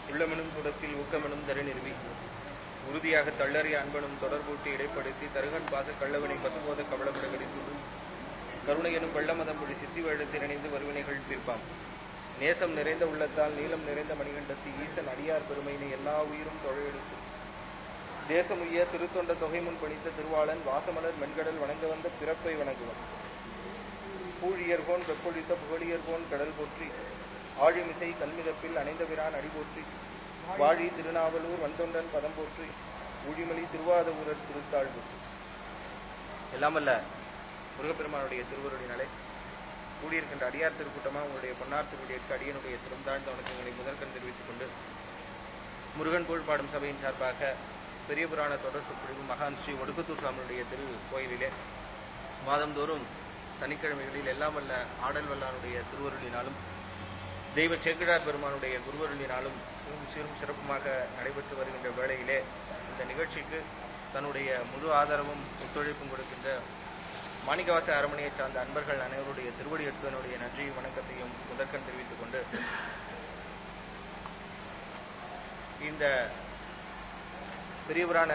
உள்ளமெனும் குடத்தில் ஊக்கமெனும் தரை நிறுவி உறுதியாக தள்ளறிய அன்பனும் தொடர்பூட்டி இடைப்படுத்தி தருகன் பாச கள்ளவனை பசுபோத கவளமிட கடித்துள்ளு கருணை எனும் வெள்ளமதம் பொழி சித்தி வேடத்தில் இணைந்து வருவினைகள் தீர்ப்பாம் நேசம் நிறைந்த உள்ளத்தால் நீளம் நிறைந்த மணிகண்டத்து ஈசன் அடியார் பெருமையினை எல்லா உயிரும் தொழையெடுத்து தேசமுய்ய திருத்தொண்ட தொகை முன் பணித்த திருவாளன் வாசமலர் மென்கடல் வணங்க வந்த பிறப்பை வணங்குவான் பூழியர்கோன் வெப்பொழித்த புகழியர்கோன் கடல் போற்றி ஆழிமிசை கல்மிதப்பில் அணைந்த பிரான் அடி போற்றி வாழி திருநாவலூர் வந்தொண்டன் பதம் போற்றி ஊழிமலி திருவாத ஊரர் திருத்தாள் போற்றி எல்லாமல்ல முருகப்பெருமானுடைய திருவருளினாலே கூடியிருக்கின்ற அடியார் திருக்கூட்டமா உங்களுடைய பொன்னார் திருவடியற்கு அடியனுடைய திருந்தாழ்ந்த வணக்கங்களை முதற்கண் தெரிவித்துக் கொண்டு முருகன் புகழ் பாடும் சபையின் சார்பாக பெரிய புராண தொடர் சொற்பொழிவு மகான் ஸ்ரீ ஒடுக்கத்தூர் சுவாமியுடைய திரு கோயிலிலே மாதந்தோறும் சனிக்கிழமைகளில் எல்லாம் வல்ல ஆடல் வல்லாருடைய திருவருளினாலும் தெய்வ சேக்கிழார் பெருமானுடைய குருவருளினாலும் மிகவும் சீரும் சிறப்புமாக நடைபெற்று வருகின்ற வேளையிலே இந்த நிகழ்ச்சிக்கு தன்னுடைய முழு ஆதரவும் ஒத்துழைப்பும் கொடுக்கின்ற மாணிக்கவாச அரமனையைச் சார்ந்த அன்பர்கள் அனைவருடைய திருவடி எடுத்தனுடைய நன்றியும் வணக்கத்தையும் முதற்கண் தெரிவித்துக் கொண்டு இந்த பெரியவரான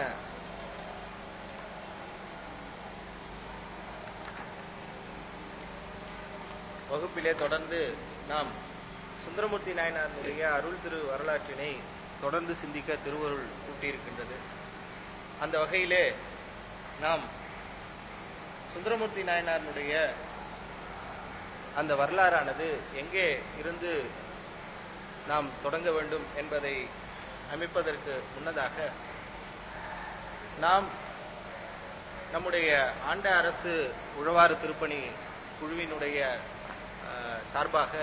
வகுப்பிலே தொடர்ந்து நாம் சுந்தரமூர்த்தி நாயனாருடைய அருள் திரு வரலாற்றினை தொடர்ந்து சிந்திக்க திருவருள் கூட்டியிருக்கின்றது அந்த வகையிலே நாம் சுந்தரமூர்த்தி நாயனாருடைய அந்த வரலாறானது எங்கே இருந்து நாம் தொடங்க வேண்டும் என்பதை அமைப்பதற்கு முன்னதாக நாம் நம்முடைய ஆண்ட அரசு உழவாறு திருப்பணி குழுவினுடைய அஹ், சார்பாக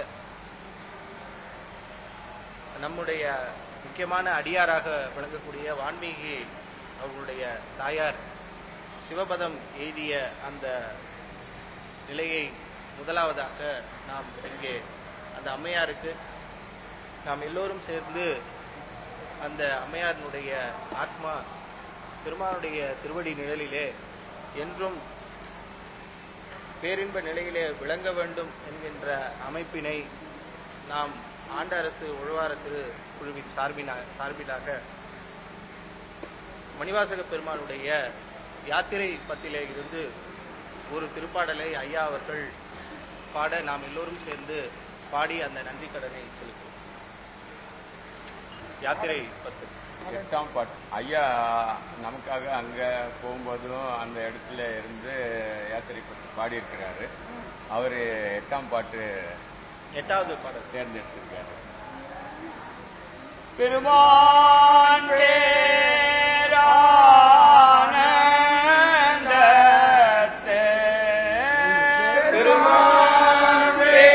நம்முடைய முக்கியமான அடியாராக விளங்கக்கூடிய வான்மீகி அவர்களுடைய தாயார் சிவபதம் எய்திய அந்த நிலையை முதலாவதாக நாம் இங்கே அந்த அம்மையாருக்கு நாம் எல்லோரும் சேர்ந்து அந்த அம்மையாரினுடைய ஆத்மா பெருமானுடைய திருவடி நிழலிலே என்றும் பேரின்ப நிலையிலே விளங்க வேண்டும் என்கின்ற அமைப்பினை நாம் ஆண்ட அரசு உழவார திரு குழுவின் சார்பினா சார்பிலாக மணிவாசக பெருமானுடைய யாத்திரை பத்திலே இருந்து ஒரு திருப்பாடலை ஐயா அவர்கள் பாட நாம் எல்லோரும் சேர்ந்து பாடி அந்த நன்றி கடனை செலுத்துவோம் யாத்திரை பத்து எட்டாம் பாட்டு ஐயா நமக்காக அங்க போகும்போதும் அந்த இடத்துல இருந்து யாத்திரை பற்றி பாடியிருக்கிறாரு அவரு எட்டாம் பாட்டு எட்டாவது பாடல் தேர்ந்தெடுத்திருக்காரு பெருமான் பேரானந்தத்தே. பெருமான்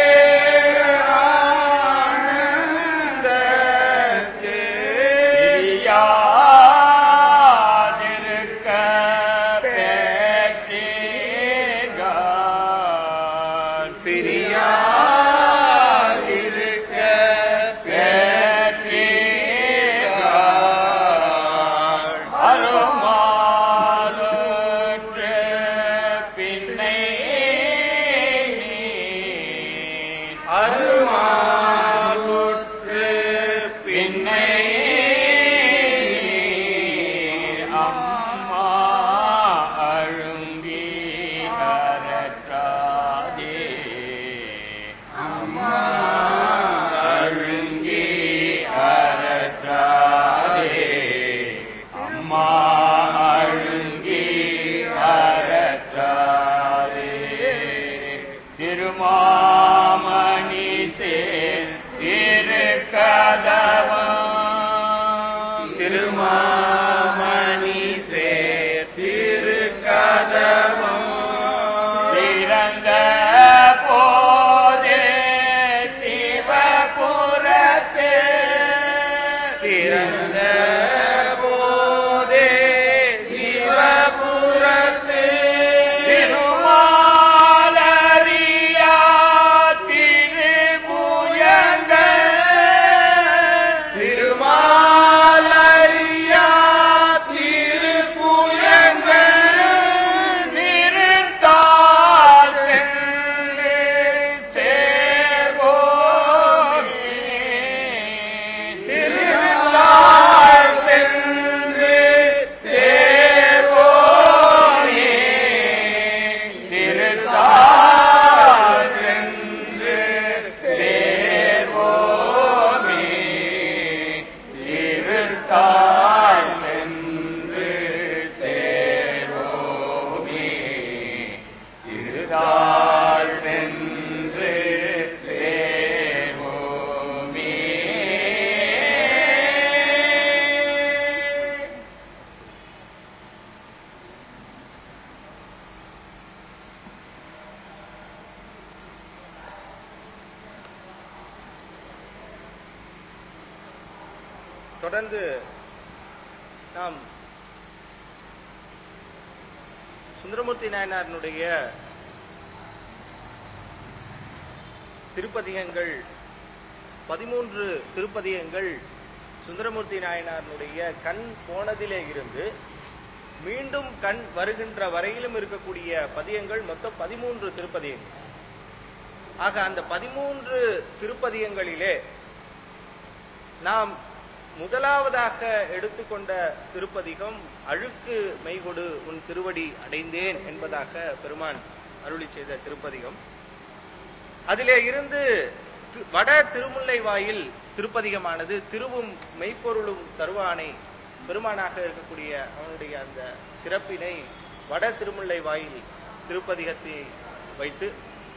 பேரானந்தத்தே. பிரியாதிருக்க பெற்றீர்கள். பிரியாதிருக்க பெற்றீர்கள். தொடர்ந்து நாம் சுந்தரமூர்த்தி நாயனாரினுடைய திருப்பதிகங்கள் பதிமூன்று திருப்பதிகங்கள் சுந்தரமூர்த்தி நாயனாரினுடைய கண் போனதிலே இருந்து மீண்டும் கண் வருகின்ற வரையிலும் இருக்கக்கூடிய பதியங்கள் மொத்தம் பதிமூன்று திருப்பதியங்கள் ஆக அந்த பதிமூன்று திருப்பதியங்களிலே நாம் முதலாவதாக எடுத்துக்கொண்ட திருப்பதிகம் அழுக்கு மெய்கொடு உன் திருவடி அடைந்தேன் என்பதாக பெருமான் அருளி செய்த திருப்பதிகம் அதிலே இருந்து தி- வட திருமுல்லை வாயில் திருப்பதிகமானது திருவும் மெய்ப்பொருளும் தருவானை பெருமானாக இருக்கக்கூடிய அவனுடைய அந்த சிறப்பினை வட திருமுல்லை வாயில் திருப்பதிகத்தை வைத்து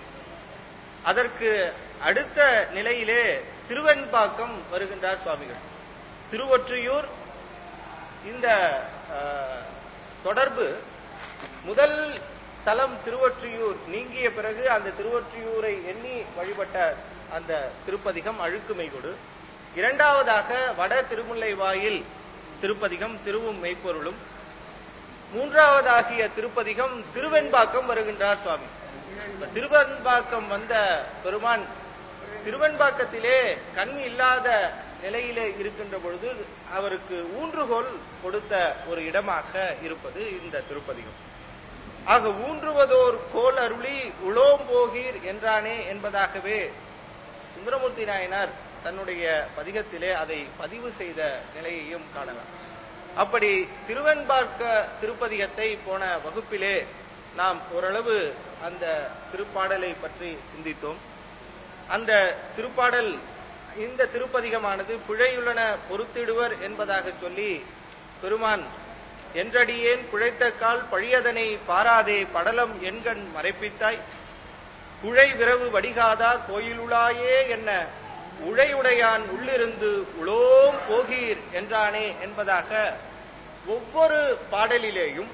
அதற்கு அடுத்த நிலையிலே திருவெண்பாக்கம் வருகின்றார் சுவாமிகள் திருவொற்றியூர் இந்த அஹ், தொடர்பு முதல் தலம் திருவொற்றியூர் நீங்கிய பிறகு அந்த திருவொற்றியூரை எண்ணி வழிபட்ட அந்த திருப்பதிகம் அழுக்குமைகொடு இரண்டாவதாக வட திருமுல்லை வாயில் திருப்பதிகம் திருவும் மெய்ப்பொருளும் மூன்றாவதாகிய திருப்பதிகம் திருவெண்பாக்கம் வருகின்றார் சுவாமி இப்ப திருவெண்பாக்கம் வந்த பெருமான் திருவெண்பாக்கத்திலே கண் இல்லாத நிலையிலே இருக்கின்ற பொழுது அவருக்கு ஊன்றுகோல் கொடுத்த ஒரு இடமாக இருப்பது இந்த திருப்பதிகம் ஆக ஊன்றுவதோர் கோல் அருளி உளோம்போகீர் என்றானே என்பதாகவே சுந்தரமூர்த்தி நாயனார் தன்னுடைய பதிகத்திலே அதை பதிவு செய்த நிலையையும் காணலாம் அப்படி திருவெண்பார்க்க திருப்பதிகத்தை போன வகுப்பிலே நாம் ஓரளவு அந்த திருப்பாடலை பற்றி சிந்தித்தோம் அந்த திருப்பாடல் இந்த திருப்பதிகமானது பிழையுள்ளன பொறுத்திடுவர் என்பதாக சொல்லி பெருமான் என்றடியேன் பிழைத்த கால் பழியதனை பாராதே படலம் எண்கண் மறைப்பித்தாய் குழை விரவு வடிகாதா கோயிலுளாயே என்ன உழையுடையான் உள்ளிருந்து உளோம் போகீர் என்றானே என்பதாக ஒவ்வொரு பாடலிலேயும்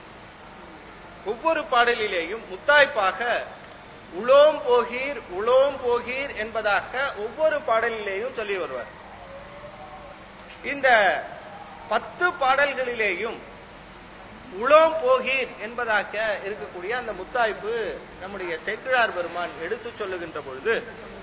ஒவ்வொரு பாடலிலேயும் முத்தாய்ப்பாக உளோம் போகீர் உளோம் போகீர் என்பதாக ஒவ்வொரு பாடலிலேயும் சொல்லி வருவார் இந்த பத்து பாடல்களிலேயும் உளோம் போகீர் என்பதாக இருக்கக்கூடிய அந்த முத்தாய்ப்பு நம்முடைய சேக்கிழார் பெருமான் எடுத்து சொல்லுகின்ற பொழுது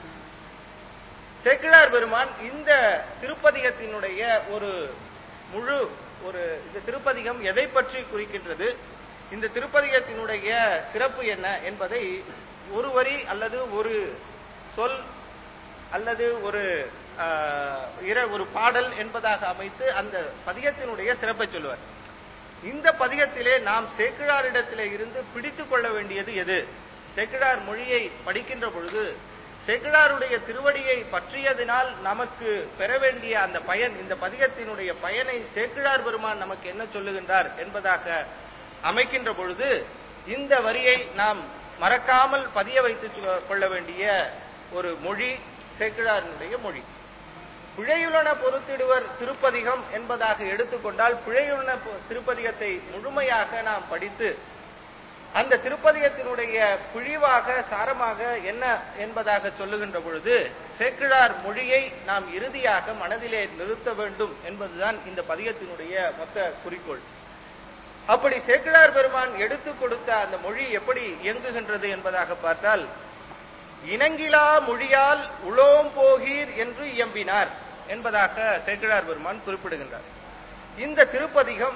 சேக்கிழார் பெருமான் இந்த திருப்பதிகத்தினுடைய ஒரு முழு ஒரு இந்த திருப்பதிகம் எதை பற்றி குறிக்கின்றது இந்த திருப்பதிகத்தினுடைய சிறப்பு என்ன என்பதை ஒரு வரி அல்லது ஒரு சொல் அல்லது ஒரு ஆஹ், இர- ஒரு பாடல் என்பதாக அமைத்து அந்த பதிகத்தினுடைய சிறப்பை சொல்லுவார் இந்த பதிகத்திலே நாம் சேக்கிழாரிடத்திலே இருந்து பிடித்துக் கொள்ள வேண்டியது எது சேக்கிழார் மொழியை படிக்கின்ற பொழுது சேக்கிழாருடைய திருவடியை பற்றியதினால் நமக்கு பெற வேண்டிய அந்த பயன் இந்த பதிகத்தினுடைய பயனை சேக்கிழார் பெருமான் நமக்கு என்ன சொல்லுகின்றார் என்பதாக அமைக்கின்ற பொழுது இந்த வரியை நாம் மறக்காமல் பதிய வைத்துக் கொள்ள வேண்டிய ஒரு மொழி சேக்கிழாரினுடைய மொழி பிழையுள்ளன பொறுத்திடுவர் திருப்பதிகம் என்பதாக எடுத்துக்கொண்டால் பிழையுள்ளன பொ- திருப்பதிகத்தை முழுமையாக நாம் படித்து அந்த திருப்பதிகத்தினுடைய பிழிவாக சாரமாக என்ன என்பதாக சொல்லுகின்ற பொழுது சேக்கிழார் மொழியை நாம் இறுதியாக மனதிலே நிறுத்த வேண்டும் என்பதுதான் இந்த பதிகத்தினுடைய மொத்த குறிக்கோள் அப்படி சேக்கிழார் பெருமான் எடுத்துக் கொடுத்த அந்த மொழி எப்படி இயங்குகின்றது என்பதாக பார்த்தால் இணங்கிலா மொழியால் உளோம் போகீர் என்று இயம்பினார் என்பதாக சேக்கிழார் பெருமான் குறிப்பிடுகின்றார் இந்த திருப்பதிகம்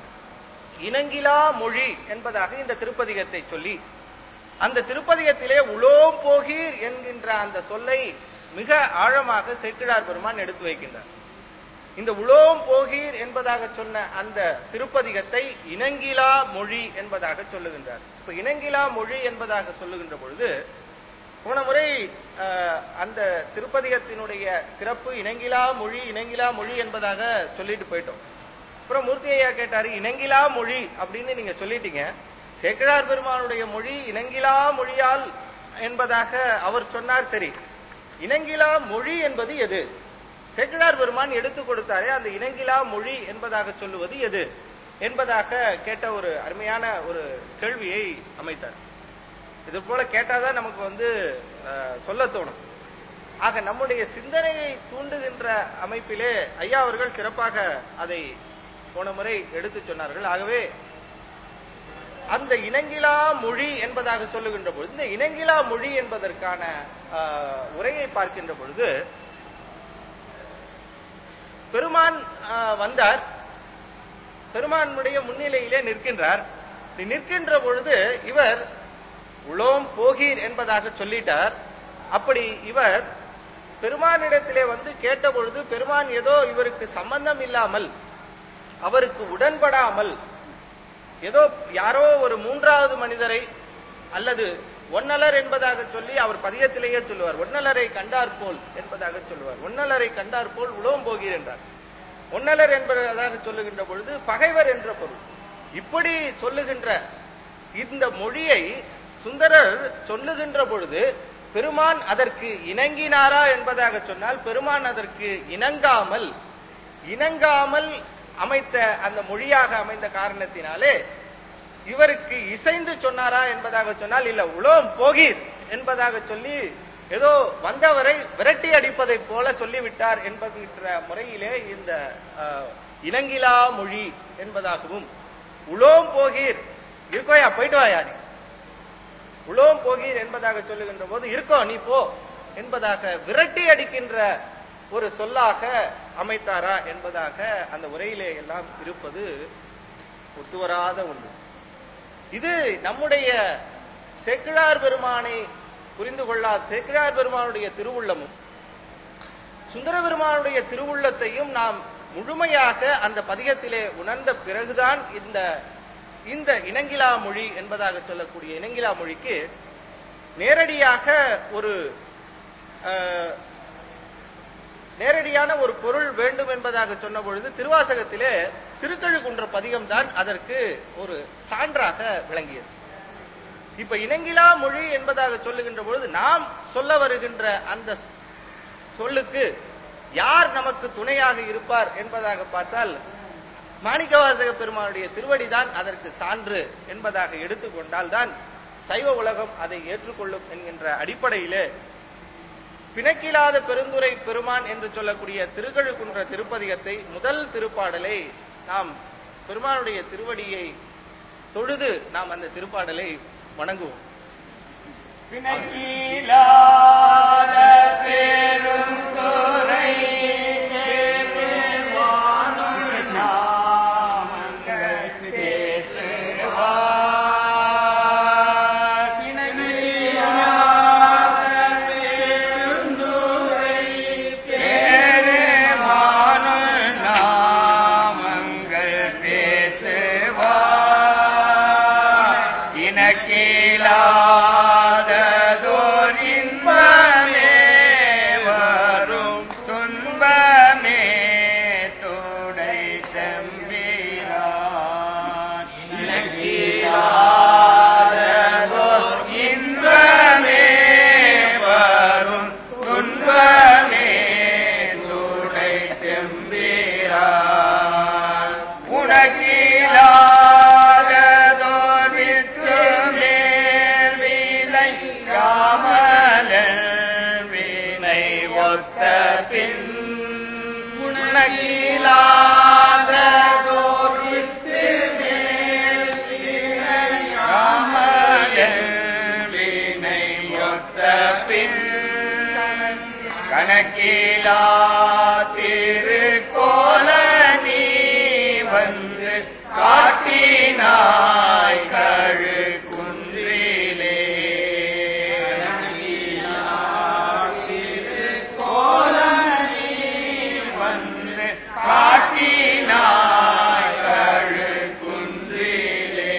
இணங்கிலா மொழி என்பதாக இந்த திருப்பதிகத்தை சொல்லி அந்த திருப்பதிகத்திலே உளோம் போகீர் என்கின்ற அந்த சொல்லை மிக ஆழமாக சேக்கிழார் பெருமான் எடுத்து வைக்கின்றார் இந்த உலோம் போகீர் என்பதாக சொன்ன அந்த திருப்பதிகத்தை இணங்கிலா மொழி என்பதாக சொல்லுகின்றார் இப்ப இணங்கிலா மொழி என்பதாக சொல்லுகின்ற பொழுது போன முறை அஹ், அந்த திருப்பதிகத்தினுடைய சிறப்பு இணங்கிலா மொழி இணங்கிலா மொழி என்பதாக சொல்லிட்டு போயிட்டோம் அப்புறம் மூர்த்தி ஐயா கேட்டாரு இணங்கிலா மொழி அப்படின்னு நீங்க சொல்லிட்டீங்க சேக்கிழார் பெருமானுடைய மொழி இணங்கிலா மொழியால் என்பதாக அவர் சொன்னார் சரி இணங்கிலா மொழி என்பது எது சேக்கிழார் பெருமான் எடுத்து கொடுத்தாரே அந்த இணங்கிலா மொழி என்பதாக சொல்லுவது எது என்பதாக கேட்ட ஒரு அருமையான ஒரு கேள்வியை அமைத்தார் இது போல கேட்டாதான் நமக்கு வந்து அஹ், சொல்ல தோணும் ஆக நம்முடைய சிந்தனையை தூண்டுகின்ற அமைப்பிலே ஐயா அவர்கள் சிறப்பாக அதை போன முறை எடுத்து சொன்னார்கள் ஆகவே அந்த இனங்கிலா மொழி என்பதாக சொல்லுகின்ற பொழுது இந்த இனங்கிலா மொழி என்பதற்கான ஆஹ், உரையை பார்க்கின்ற பொழுது பெருமான் ஆஹ், வந்தார் பெருமானுடைய முன்னிலையிலே நிற்கின்றார் இப்படி நிற்கின்ற பொழுது இவர் உலோம் போகீர் என்பதாக சொல்லிட்டார் அப்படி இவர் பெருமானிடத்திலே வந்து கேட்ட பொழுது பெருமான் ஏதோ இவருக்கு சம்பந்தம் இல்லாமல் அவருக்கு உடன்படாமல் ஏதோ யாரோ ஒரு மூன்றாவது மனிதரை அல்லது ஒன்னலர் என்பதாக சொல்லி அவர் பதியத்திலேயே சொல்லுவார் ஒன்னலரை கண்டார் போல் என்பதாக சொல்லுவார் ஒன்னலரை கண்டார் போல் உலோம் போகீர் என்றார் ஒன்னலர் என்பதாக சொல்லுகின்ற பொழுது பகைவர் என்ற பொருள் இப்படி சொல்லுகின்ற இந்த மொழியை சுந்தரர் சொல்லுகின்ற பொழுது பெருமான் அதற்கு இணங்கினாரா என்பதாக சொன்னால் பெருமான் அதற்கு இணங்காமல் இணங்காமல் அமைத்த அந்த மொழியாக அமைந்த காரணத்தினாலே இவருக்கு இசைந்து சொன்னாரா என்பதாக சொன்னால் இல்ல உலோம் போகீர் என்பதாக சொல்லி ஏதோ வந்தவரை விரட்டி அடிப்பதைப் போல சொல்லிவிட்டார் என்பதுகிற முறையிலே இந்த அஹ், இனங்கிலா மொழி என்பதாகவும் உலோம் போகீர் இருக்கோயா போயிட்டு வாயா நீ உலோம் போகீர் என்பதாக சொல்லுகின்ற போது இருக்கோ நீ போ என்பதாக விரட்டி அடிக்கின்ற ஒரு சொல்லாக அமைத்தாரா என்பதாக அந்த உரையிலே எல்லாம் இருப்பது ஒத்துவராத ஒன்று இது நம்முடைய சேக்கிழார் பெருமானை புரிந்து கொள்ளாத சேக்கிழார் பெருமானுடைய திருவுள்ளமும் சுந்தர பெருமானுடைய திருவுள்ளத்தையும் நாம் முழுமையாக அந்த பதிகத்திலே உணர்ந்த பிறகுதான் இந்த இந்த இனங்கிலா மொழி என்பதாக சொல்லக்கூடிய இனங்கிலா மொழிக்கு நேரடியாக ஒரு அஹ், நேரடியான ஒரு பொருள் வேண்டும் என்பதாக சொன்ன பொழுது திருவாசகத்திலே திருக்கழுகுன்ற பதிகம் தான் அதற்கு ஒரு சான்றாக விளங்கியது இப்ப இனங்கிலா மொழி என்பதாக சொல்லுகின்ற பொழுது நாம் சொல்ல வருகின்ற அந்த சொல்லுக்கு யார் நமக்கு துணையாக இருப்பார் என்பதாக பார்த்தால் மாணிக்கவாசக பெருமானுடைய திருவடிதான் அதற்கு சான்று என்பதாக எடுத்துக்கொண்டால் தான் சைவ உலகம் அதை ஏற்றுக்கொள்ளும் என்கின்ற அடிப்படையிலே பிணக்கிலாத பெருந்துரை பெருமான் என்று சொல்லக்கூடிய திருக்கழுக்குன்ற திருப்பதிகத்தை முதல் திருப்பாடலை நாம் பெருமானுடைய திருவடியை தொழுது நாம் அந்த திருப்பாடலை வணங்குவோம் பிணக்கிலாத பெருந்துரை பெருமானுள் நாமங்கள் பேசுவார். பிணக்கிலாத பெருந்துரை பெருமானுள் நாமங்கள் பேசுவார். இனக்கிலாததோர் இன்பமே வரும் துன்பமே துடை செம்பிரான் இனக்கிலாததோர் இன்பமே வரும் துன்பமே துடை செம்பிரான் உனக்கிலாததோதித்து மேல் விலை காமலன் வினை ஒத்த பின் உனக்கிலாததோதித்து மேல் வினை காமலன் வினை ஒத்த பின் கணக்கிலா திருக்கோல நீ வந்து காட்டினாய் கழு குன்றிலே திருக்கோல நீ வந்து காட்டினாய் கழு குன்றிலே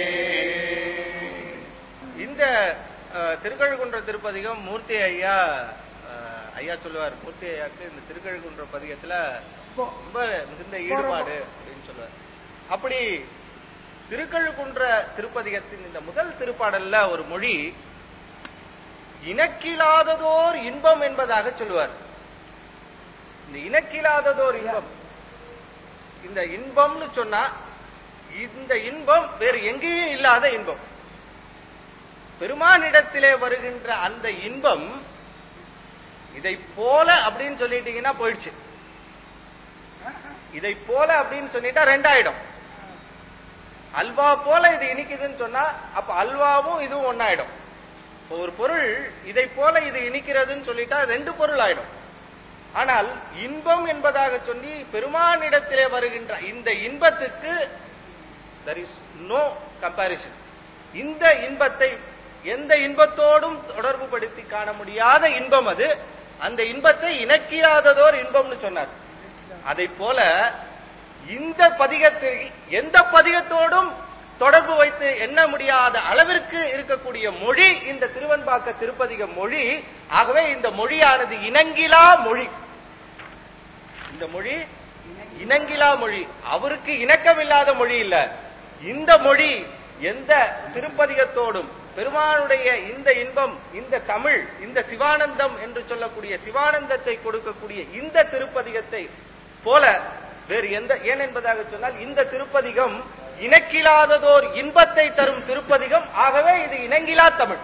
இந்த அஹ், திருக்கழுக்குன்ற திருப்பதிகம் மூர்த்தி ஐயா அஹ், ஐயா சொல்லுவார் மூர்த்தி ஐயாக்கு இந்த திருக்கழுக்குன்ற பதிகத்துல ரொம்ப மிகுந்த ஈடுபாடு அப்படின்னு சொல்லுவார் அப்படி திருக்கழுக்குன்ற திருப்பதிகத்தின் இந்த முதல் திருப்பாடல்ல ஒரு மொழி இனக்கிலாததோர் இன்பம் என்பதாக சொல்லுவார் இந்த இனக்கிலாததோர் இன்பம் இந்த இன்பம்னு சொன்னா இந்த இன்பம் வேறு எங்கேயும் இல்லாத இன்பம் பெருமானிடத்திலே வருகின்ற அந்த இன்பம் இதை போல அப்படின்னு சொல்லிட்டீங்கன்னா போயிடுச்சு இதை போல அப்படின்னு சொல்லிட்டா ரெண்டாயிடும் அல்வா போல இது இனிக்குதுன்னு சொன்னா அப்ப அல்வாவும் இதுவும் ஒன்னாயிடும் இப்ப ஒரு பொருள் இதை போல இது இனிக்கிறதுன்னு சொல்லிட்டா ரெண்டு பொருள் ஆயிடும் ஆனால் இன்பம் என்பதாக சொல்லி பெருமானிடத்திலே வருகின்ற இந்த இன்பத்துக்கு there is நோ கம்பாரிசன் இந்த இன்பத்தை எந்த இன்பத்தோடும் தொடர்பு படுத்தி காண முடியாத இன்பம் அது அந்த இன்பத்தை இணக்கியாததோர் இன்பம்னு சொன்னார் அதை போல இந்த பதிகத்தை எந்த பதிகத்தோடும் தொடர்பு வைத்து எண்ண முடியாத அளவிற்கு இருக்கக்கூடிய மொழி இந்த திருவன்பாக்க திருப்பதிக மொழி ஆகவே இந்த மொழியானது இணங்கிலா மொழி இந்த மொழி இணங்கிலா மொழி அவருக்கு இணக்கமில்லாத மொழி இல்ல இந்த மொழி எந்த திருப்பதிகத்தோடும் பெருமானுடைய இந்த இன்பம் இந்த தமிழ் இந்த சிவானந்தம் என்று சொல்லக்கூடிய சிவானந்தத்தை கொடுக்கக்கூடிய இந்த திருப்பதிகத்தை போல வேறு எந்த ஏன் என்பதாக சொன்னால் இந்த திருப்பதிகம் இணக்கிலாததோர் இன்பத்தை தரும் திருப்பதிகம் ஆகவே இது இணங்கிலா தமிழ்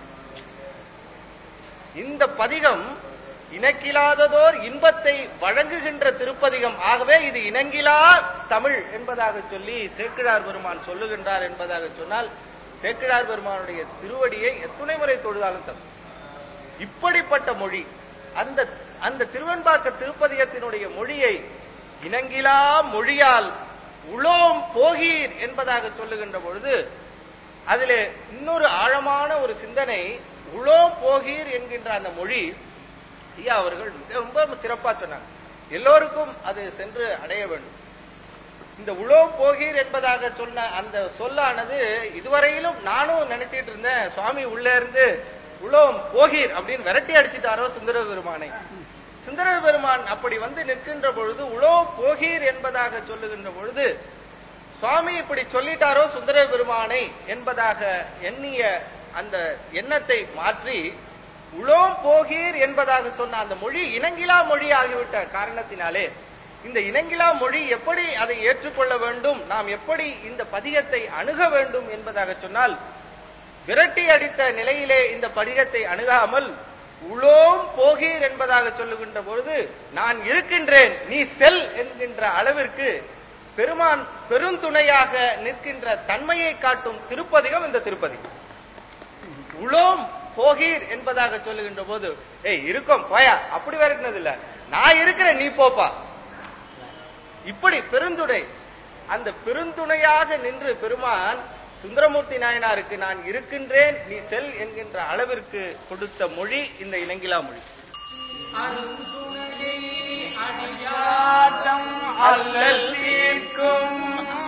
இந்த பதிகம் இணக்கிலாததோர் இன்பத்தை வழங்குகின்ற திருப்பதிகம் ஆகவே இது இணங்கிலா தமிழ் என்பதாக சொல்லி சேக்கிழார் பெருமான் சொல்லுகின்றார் என்பதாக சொன்னால் சேக்கிழார் பெருமானுடைய திருவடியை எத்துணை முறை தொழுதாலும் தரும் இப்படிப்பட்ட மொழி அந்த அந்த திருவெண்பாக்க திருப்பதிகத்தினுடைய மொழியை இணங்கிலா மொழியால் உளோம் போகீர் என்பதாக சொல்லுகின்ற பொழுது அதிலே இன்னொரு ஆழமான ஒரு சிந்தனை உளோம் போகீர் என்கின்ற அந்த மொழி ஐயா அவர்கள் மிக ரொம்ப சிறப்பா சொன்னாங்க எல்லோருக்கும் அது சென்று அடைய வேண்டும் இந்த உளோம் போகீர் என்பதாக சொன்ன அந்த சொல்லானது இதுவரையிலும் நானும் நினைச்சிட்டு இருந்தேன் சுவாமி உள்ள இருந்து உளோம் போகீர் அப்படின்னு விரட்டி அடிச்சிட்டாரோ சுந்தர பெருமானை சுந்தர பெருமான் அப்படி வந்து நிற்கின்ற பொழுது உளோ போகீர் என்பதாக சொல்லுகின்ற பொழுது சுவாமி இப்படி சொல்லிட்டாரோ சுந்தர பெருமானை என்பதாக எண்ணிய அந்த எண்ணத்தை மாற்றி உளோம் போகீர் என்பதாக சொன்ன அந்த மொழி இனங்கிலா மொழி ஆகிவிட்ட காரணத்தினாலே இந்த இனங்கிலா மொழி எப்படி அதை ஏற்றுக்கொள்ள வேண்டும் நாம் எப்படி இந்த பதிகத்தை அணுக வேண்டும் என்பதாக சொன்னால் விரட்டி அடித்த நிலையிலே இந்த பதிகத்தை அணுகாமல் உளோம் போகீர் என்பதாக சொல்லுகின்ற பொழுது நான் இருக்கின்றேன் நீ செல் என்கின்ற அளவிற்கு பெருமான் பெருந்துணையாக நிற்கின்ற தன்மையை காட்டும் திருப்பதிகம் இந்த திருப்பதிகம் உளோம் போகீர் என்பதாக சொல்லுகின்ற போது ஏய் இருக்கும் போயா அப்படி வருகிறது இல்ல நான் இருக்கிறேன் நீ போப்பா இப்படி பெருந்துணை அந்த பெருந்துணையாக நின்று பெருமான் சுந்தரமூர்த்தி நாயனாருக்கு நான் இருக்கின்றேன் நீ செல் என்கின்ற அளவிற்கு கொடுத்த மொழி இந்த இனங்கிலா மொழி அருந்துணையை அடியாட்டம் அல்லல் தீர்க்கும்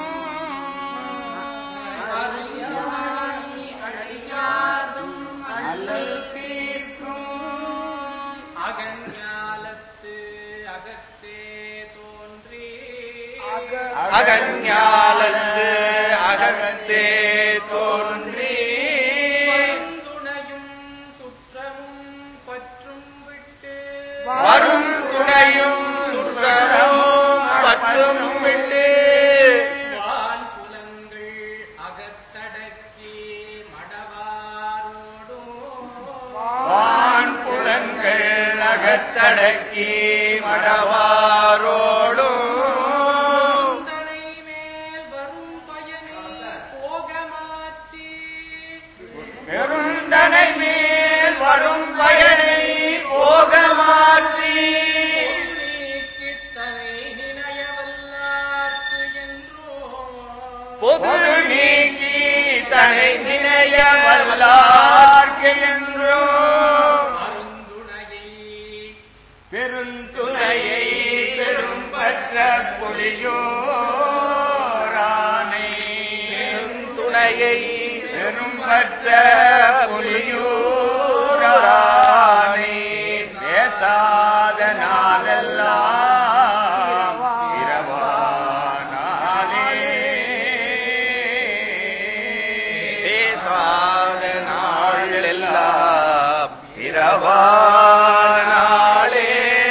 அருந்துணை அடியாட்டம் அல்லல் தீர்க்கும் அகஞாலத்து அகத்தே தோன்றி அகஞாலத்து அகத்தே தோன்றி வருந்துணையும் சுற்றமும் பற்றும் விட்டு வரும் துணையும் சுற்றமும் பற்றும் விட்டு வான் புலங்கள் அகத்தடக்கி மடவாரோடும் வான் புலன்கள் அகத்தடக்கி மடவாரோடும் தலை மேல் வரும் பயனை போகமாற்றி பெருந்தனை மேல் வரும் பயனை போகமாற்றி நீக்கித்தனை நினையவல்லாற்று என்றோ பொது நீக்கி தனை நினைய வல்லார்க்கு என்றோ அருந்துணையை பெருந்துணையை பெரும்பற்ற புலியோரானை பெருந்துணையை பெரும்பற்ற புலியூரானை பேசாத நாளெல்லாம் இரவானாலே பேசாத நாளெல்லாம் இரவானாலே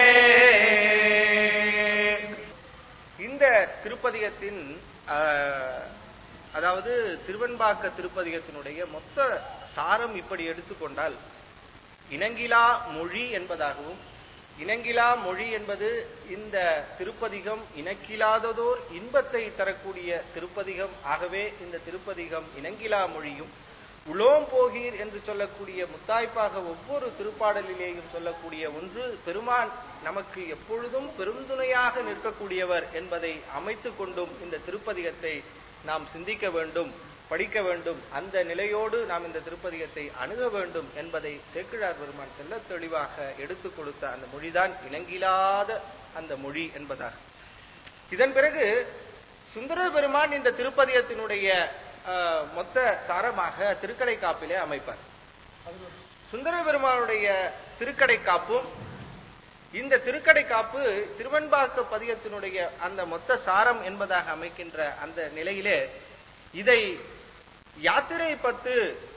இந்த திருப்பதிகத்தின் ஆஹ், அதாவது திருவெண்பாக்க திருப்பதிகத்தினுடைய மொத்த சாரம் இப்படி எடுத்துக்கொண்டால் இனங்கிலா மொழி என்பதாகவும் இனங்கிலா மொழி என்பது இந்த திருப்பதிகம் இனக்கிலாததோர் இன்பத்தை தரக்கூடிய திருப்பதிகம் ஆகவே இந்த திருப்பதிகம் இனங்கிலா மொழியும் உலோம் போகீர் என்று சொல்லக்கூடிய முத்தாய்ப்பாக ஒவ்வொரு திருப்பாடலிலேயும் சொல்லக்கூடிய ஒன்று பெருமான் நமக்கு எப்பொழுதும் பெருந்துணையாக நிற்கக்கூடியவர் என்பதை அமைத்துக் கொண்டும் இந்த திருப்பதிகத்தை நாம் சிந்திக்க வேண்டும் படிக்க வேண்டும் அந்த நிலையோடு நாம் இந்த திருப்பதிகத்தை அணுக வேண்டும் என்பதை சேக்கிழார் பெருமான் செல்ல தெளிவாக எடுத்துக் கொடுத்த அந்த மொழிதான் இணங்கிலாத அந்த மொழி என்பதாக இதன் பிறகு சுந்தர பெருமான் இந்த திருப்பதிகத்தினுடைய அஹ், மொத்த சாரமாக திருக்கடை காப்பிலே அமைப்பார் சுந்தர பெருமானுடைய திருக்கடை காப்பும் இந்த திருக்கடை காப்பு திருவன்பாக்க பதியத்தினுடைய அந்த மொத்த சாரம் என்பதாக அமைக்கின்ற அந்த நிலையிலே இதை யாத்திரை பத்து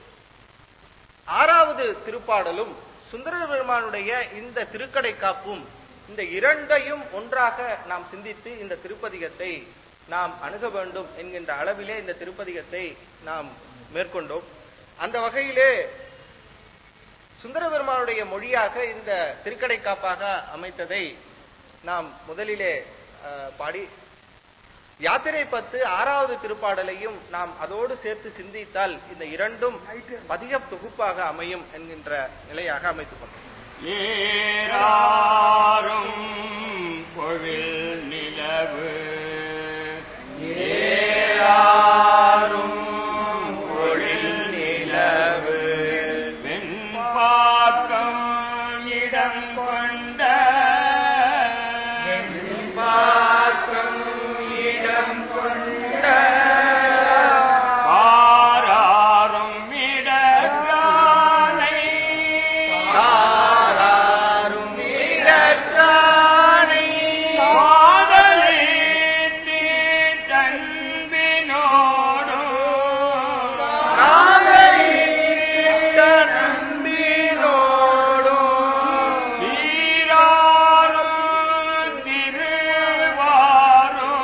ஆறாவது திருப்பாடலும் சுந்தர பெருமானுடைய இந்த திருக்கடை காப்பும் இந்த இரண்டையும் ஒன்றாக நாம் சிந்தித்து இந்த திருப்பதிகத்தை நாம் அணுக வேண்டும் என்கின்ற அளவிலே இந்த திருப்பதிகத்தை நாம் மேற்கொண்டோம் அந்த வகையிலே சுந்தர பெருமானுடைய மொழியாக இந்த திருக்கடை காப்பாக அமைத்ததை நாம் முதலிலே அஹ், பாடி யாத்திரை பத்து ஆறாவது திருப்பாடலையும் நாம் அதோடு சேர்த்து சிந்தித்தால் இந்த இரண்டும் பதிக தொகுப்பாக அமையும் என்கின்ற நிலையாக அமைத்துக் கொண்டோம் ஏறாரும் பொழில் நிலவு ஏறாரும் பொழில் நிலவு வெண்பாக்கம் இடம் கொண்ட வெண்பாக்கம் இடம் கொண்ட ஆராரும் இடக்கானை ஆராரும் இடக்கானை காதலே தன்பினோடும் காதலித்த நம்பினோடும் சீராரும் திருவாரும்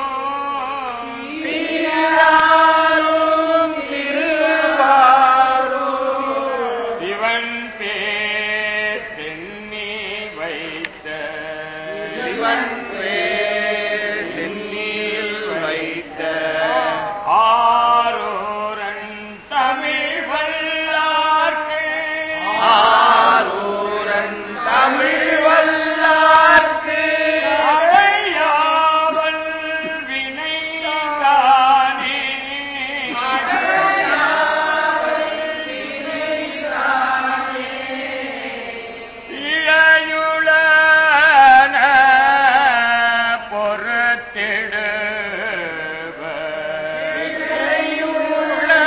சீராரும் திருவாரும் சிவன் பேர் சென்னி வைத்த சிவன் பேர் சென்னியில் வைத்த ஆரூரன் தமிழ் வல்லார்க்கு ஆரூரன் தமிழ் வல்லார்க்கு அடையாவல் வினைதானே இழையுளன பொறுத்திடுவர்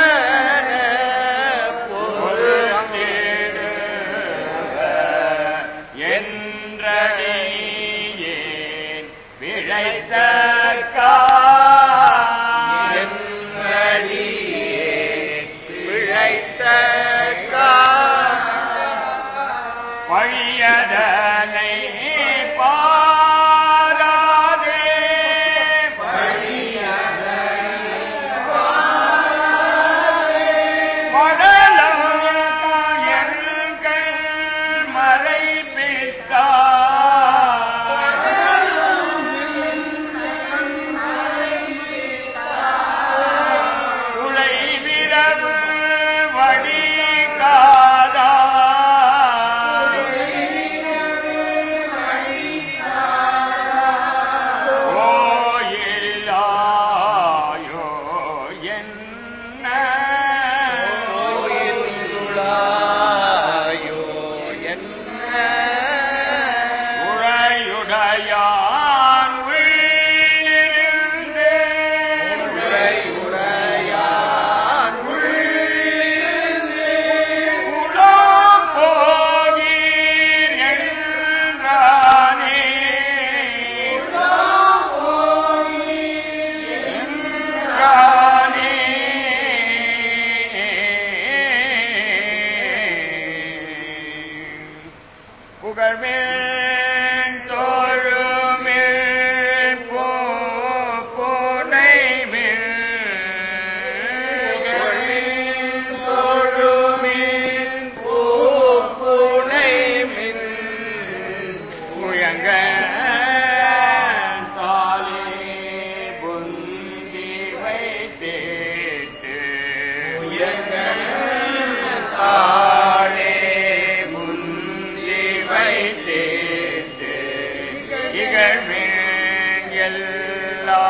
என்றடியேன் விழைத்த பழியதனை பாராதே படலம் எங்கள் மறை எல்லா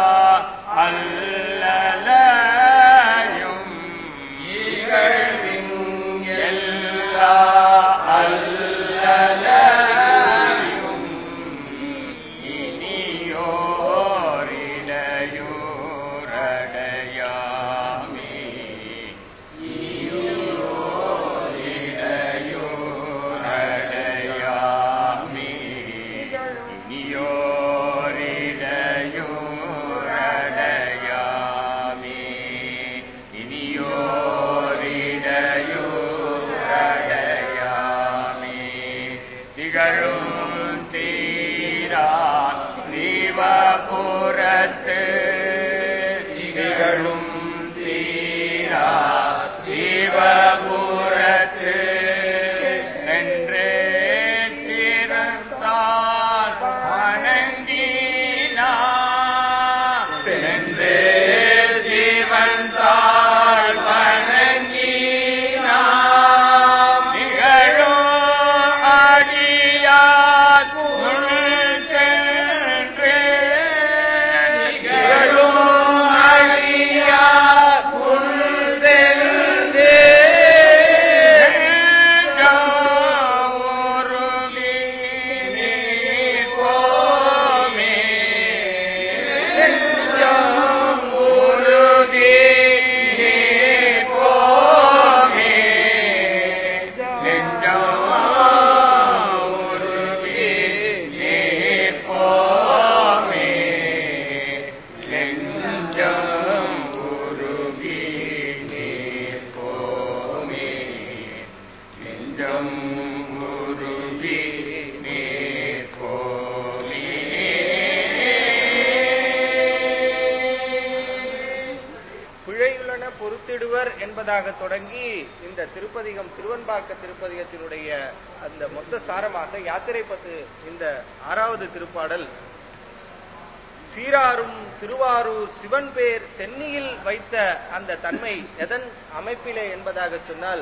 அல்லலையும் இகழ்வின் எல்லா அல்லலையும் இனியோரிடையூரடையாமே இனியோரிடையூரடையாமே இனியோரிடையூரடையாமே இனியோரிடையூரடையாமே திகழும் தீரா தீவபுரத்து திகழும் தீரா தீவபுரத்து என்றே தீர்த்தால் வணங்கினா என்றே ஜீவன் தாழ் வணங்கினா நிகழும் அடியார் உள் சென்று நிகழும் அடியார் உள் சென்று உருகி நீர் போமே நெஞ்சம் உருகி நீர் போமே நெஞ்சம் உருகி நீர் போமே நெஞ்சம் உருகி நீர் போமே நெஞ்சம் உருகி நீர் போமே பிழையுள்ளன பொறுத்திடுவர் என்பதாக தொடங்கி இந்த திருப்பதிகம் திருவன்பாக்க திருப்பதிகத்தினுடைய அந்த மொத்த சாரமாக யாத்திரை பத்து இந்த ஆறாவது திருப்பாடல் சீராரும் திருவாரூர் சிவன் பேர் சென்னியில் வைத்த அந்த தன்மை எதன் அமைப்பிலே என்பதாக சொன்னால்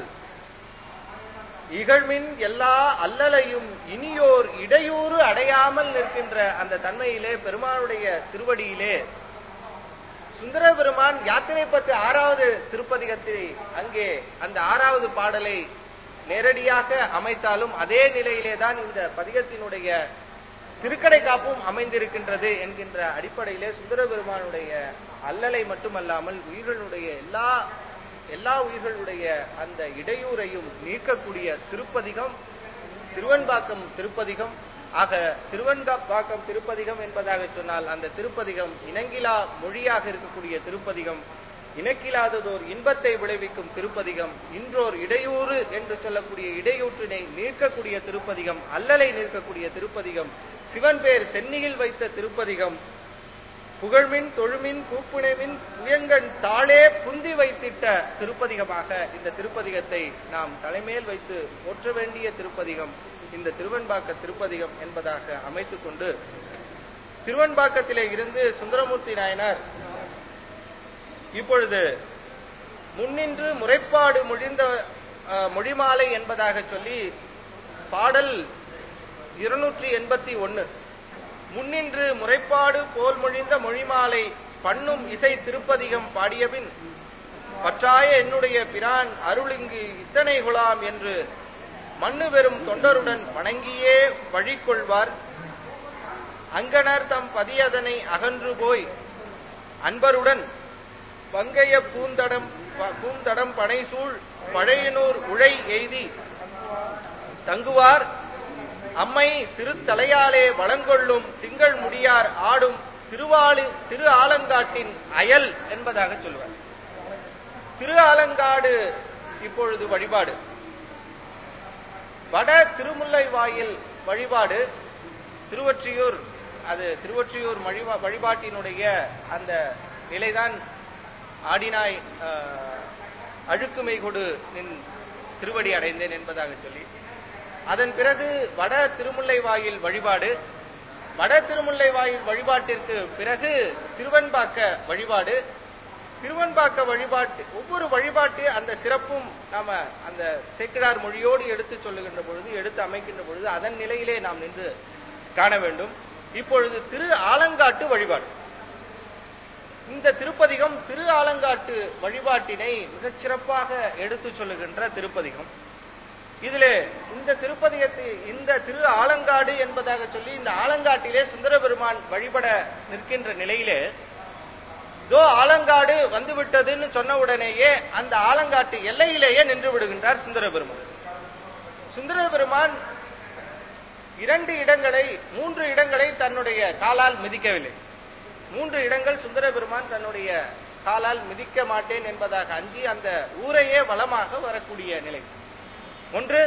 இகழ்மின் எல்லா அல்லலையும் இனியோர் இடையூறு அடையாமல் நிற்கின்ற அந்த தன்மையிலே பெருமானுடைய திருவடியிலே சுந்தர பெருமான் யாத்திரை பத்து ஆறாவது திருப்பதிகத்தை அங்கே அந்த ஆறாவது பாடலை நேரடியாக அமைத்தாலும் அதே நிலையிலே தான் இந்த பதிகத்தினுடைய திருக்கடை காப்பும் அமைந்திருக்கின்றது என்கின்ற அடிப்படையிலே சுந்தர பெருமானுடைய அல்லலை மட்டுமல்லாமல் உயிர்களுடைய எல்லா எல்லா உயிர்களுடைய அந்த இடையூறையும் நீக்கக்கூடிய திருப்பதிகம் திருவன்பாக்கம் திருப்பதிகம் ஆக திருவன்பாக்கம் திருப்பதிகம் என்பதாக சொன்னால் அந்த திருப்பதிகம் இனங்கிலா மொழியாக இருக்கக்கூடிய திருப்பதிகம் இனக்கிலாததோர் இன்பத்தை விளைவிக்கும் திருப்பதிகம் இன்றோர் இடையூறு என்று சொல்லக்கூடிய இடையூற்றினை நீக்கக்கூடிய திருப்பதிகம் அல்லலை நீக்கக்கூடிய திருப்பதிகம் சிவன் பேர் சென்னியில் வைத்த திருப்பதிகம் புகழ்மின் தொழுமின் கூப்புணைமின் புயங்கன் தாளே புந்தி வைத்திட்ட திருப்பதிகமாக இந்த திருப்பதிகத்தை நாம் தலைமேல் வைத்து போற்ற வேண்டிய திருப்பதிகம் இந்த திருவன்பாக்க திருப்பதிகம் என்பதாக அமைத்துக் கொண்டு திருவன்பாக்கத்திலே இருந்து சுந்தரமூர்த்தி நாயனார் இப்பொழுது முன்னின்று முறைப்பாடு மொழிந்த அஹ், மொழிமாலை என்பதாக சொல்லி பாடல் இருநூற்றி எண்பத்தி ஒன்னு முன்னின்று முறைப்பாடு போல் மொழிந்த மொழிமாலை பண்ணும் இசை திருப்பதிகம் பாடியபின் பற்றாய என்னுடைய பிரான் அருளிங்கு இத்தனை குலாம் என்று மண்ணு வெறும் தொண்டருடன் வணங்கியே வழிகொள்வார் அங்கனர் தம் பதியதனை அகன்று போய் அன்பருடன் பங்கைய பூந்தடம் ப- பூந்தடம் பனைசூழ் பழையனூர் உழை எய்தி தங்குவார் அம்மை திருத்தலையாலே வளங்கொள்ளும் திங்கள் முடியார் ஆடும் திருவாலு திரு ஆலங்காட்டின் அயல் என்பதாக சொல்வார் திரு ஆலங்காடு இப்பொழுது வழிபாடு வட திருமுல்லை வாயில் வழிபாடு திருவொற்றியூர் அது திருவொற்றியூர் வழிபா- வழிபாட்டினுடைய அந்த நிலைதான் ஆடினாய் ஆஹ், அழுக்குமை கொடு நின் திருவடி அடைந்தேன் என்பதாக சொல்லி அதன் பிறகு வட திருமுல்லை வாயில் வழிபாடு வட திருமுல்லை வாயில் வழிபாட்டிற்கு பிறகு திருவன்பாக்க வழிபாடு திருவன்பாக்க வழிபாட்டு ஒவ்வொரு வழிபாட்டு அந்த சிறப்பும் நாம அந்த சேக்கிடார் மொழியோடு எடுத்து சொல்லுகின்ற பொழுது எடுத்து அமைக்கின்ற பொழுது அதன் நிலையிலே நாம் நின்று காண வேண்டும் இப்பொழுது திரு ஆலங்காட்டு வழிபாடு இந்த திருப்பதிகம் திரு ஆலங்காட்டு வழிபாட்டினை மிகச் சிறப்பாக எடுத்துச் சொல்லுகின்ற திருப்பதிகம் இதிலே இந்த திருப்பதிகத்தை இந்த திரு ஆலங்காடு என்பதாக சொல்லி இந்த ஆலங்காட்டிலே சுந்தர பெருமான் வழிபட நிற்கின்ற நிலையிலே இதோ ஆலங்காடு வந்துவிட்டதுன்னு சொன்ன உடனேயே அந்த ஆலங்காட்டு எல்லையிலேயே நின்று விடுகின்றார் சுந்தர பெருமான் சுந்தர பெருமான் இரண்டு இடங்களை மூன்று இடங்களை தன்னுடைய காலால் மிதிக்கவில்லை மூன்று இடங்கள் சுந்தர பெருமான் தன்னுடைய காலால் மிதிக்க மாட்டேன் என்பதாக அஞ்சி அந்த ஊரையே வளமாக வரக்கூடிய நிலை ஒன்று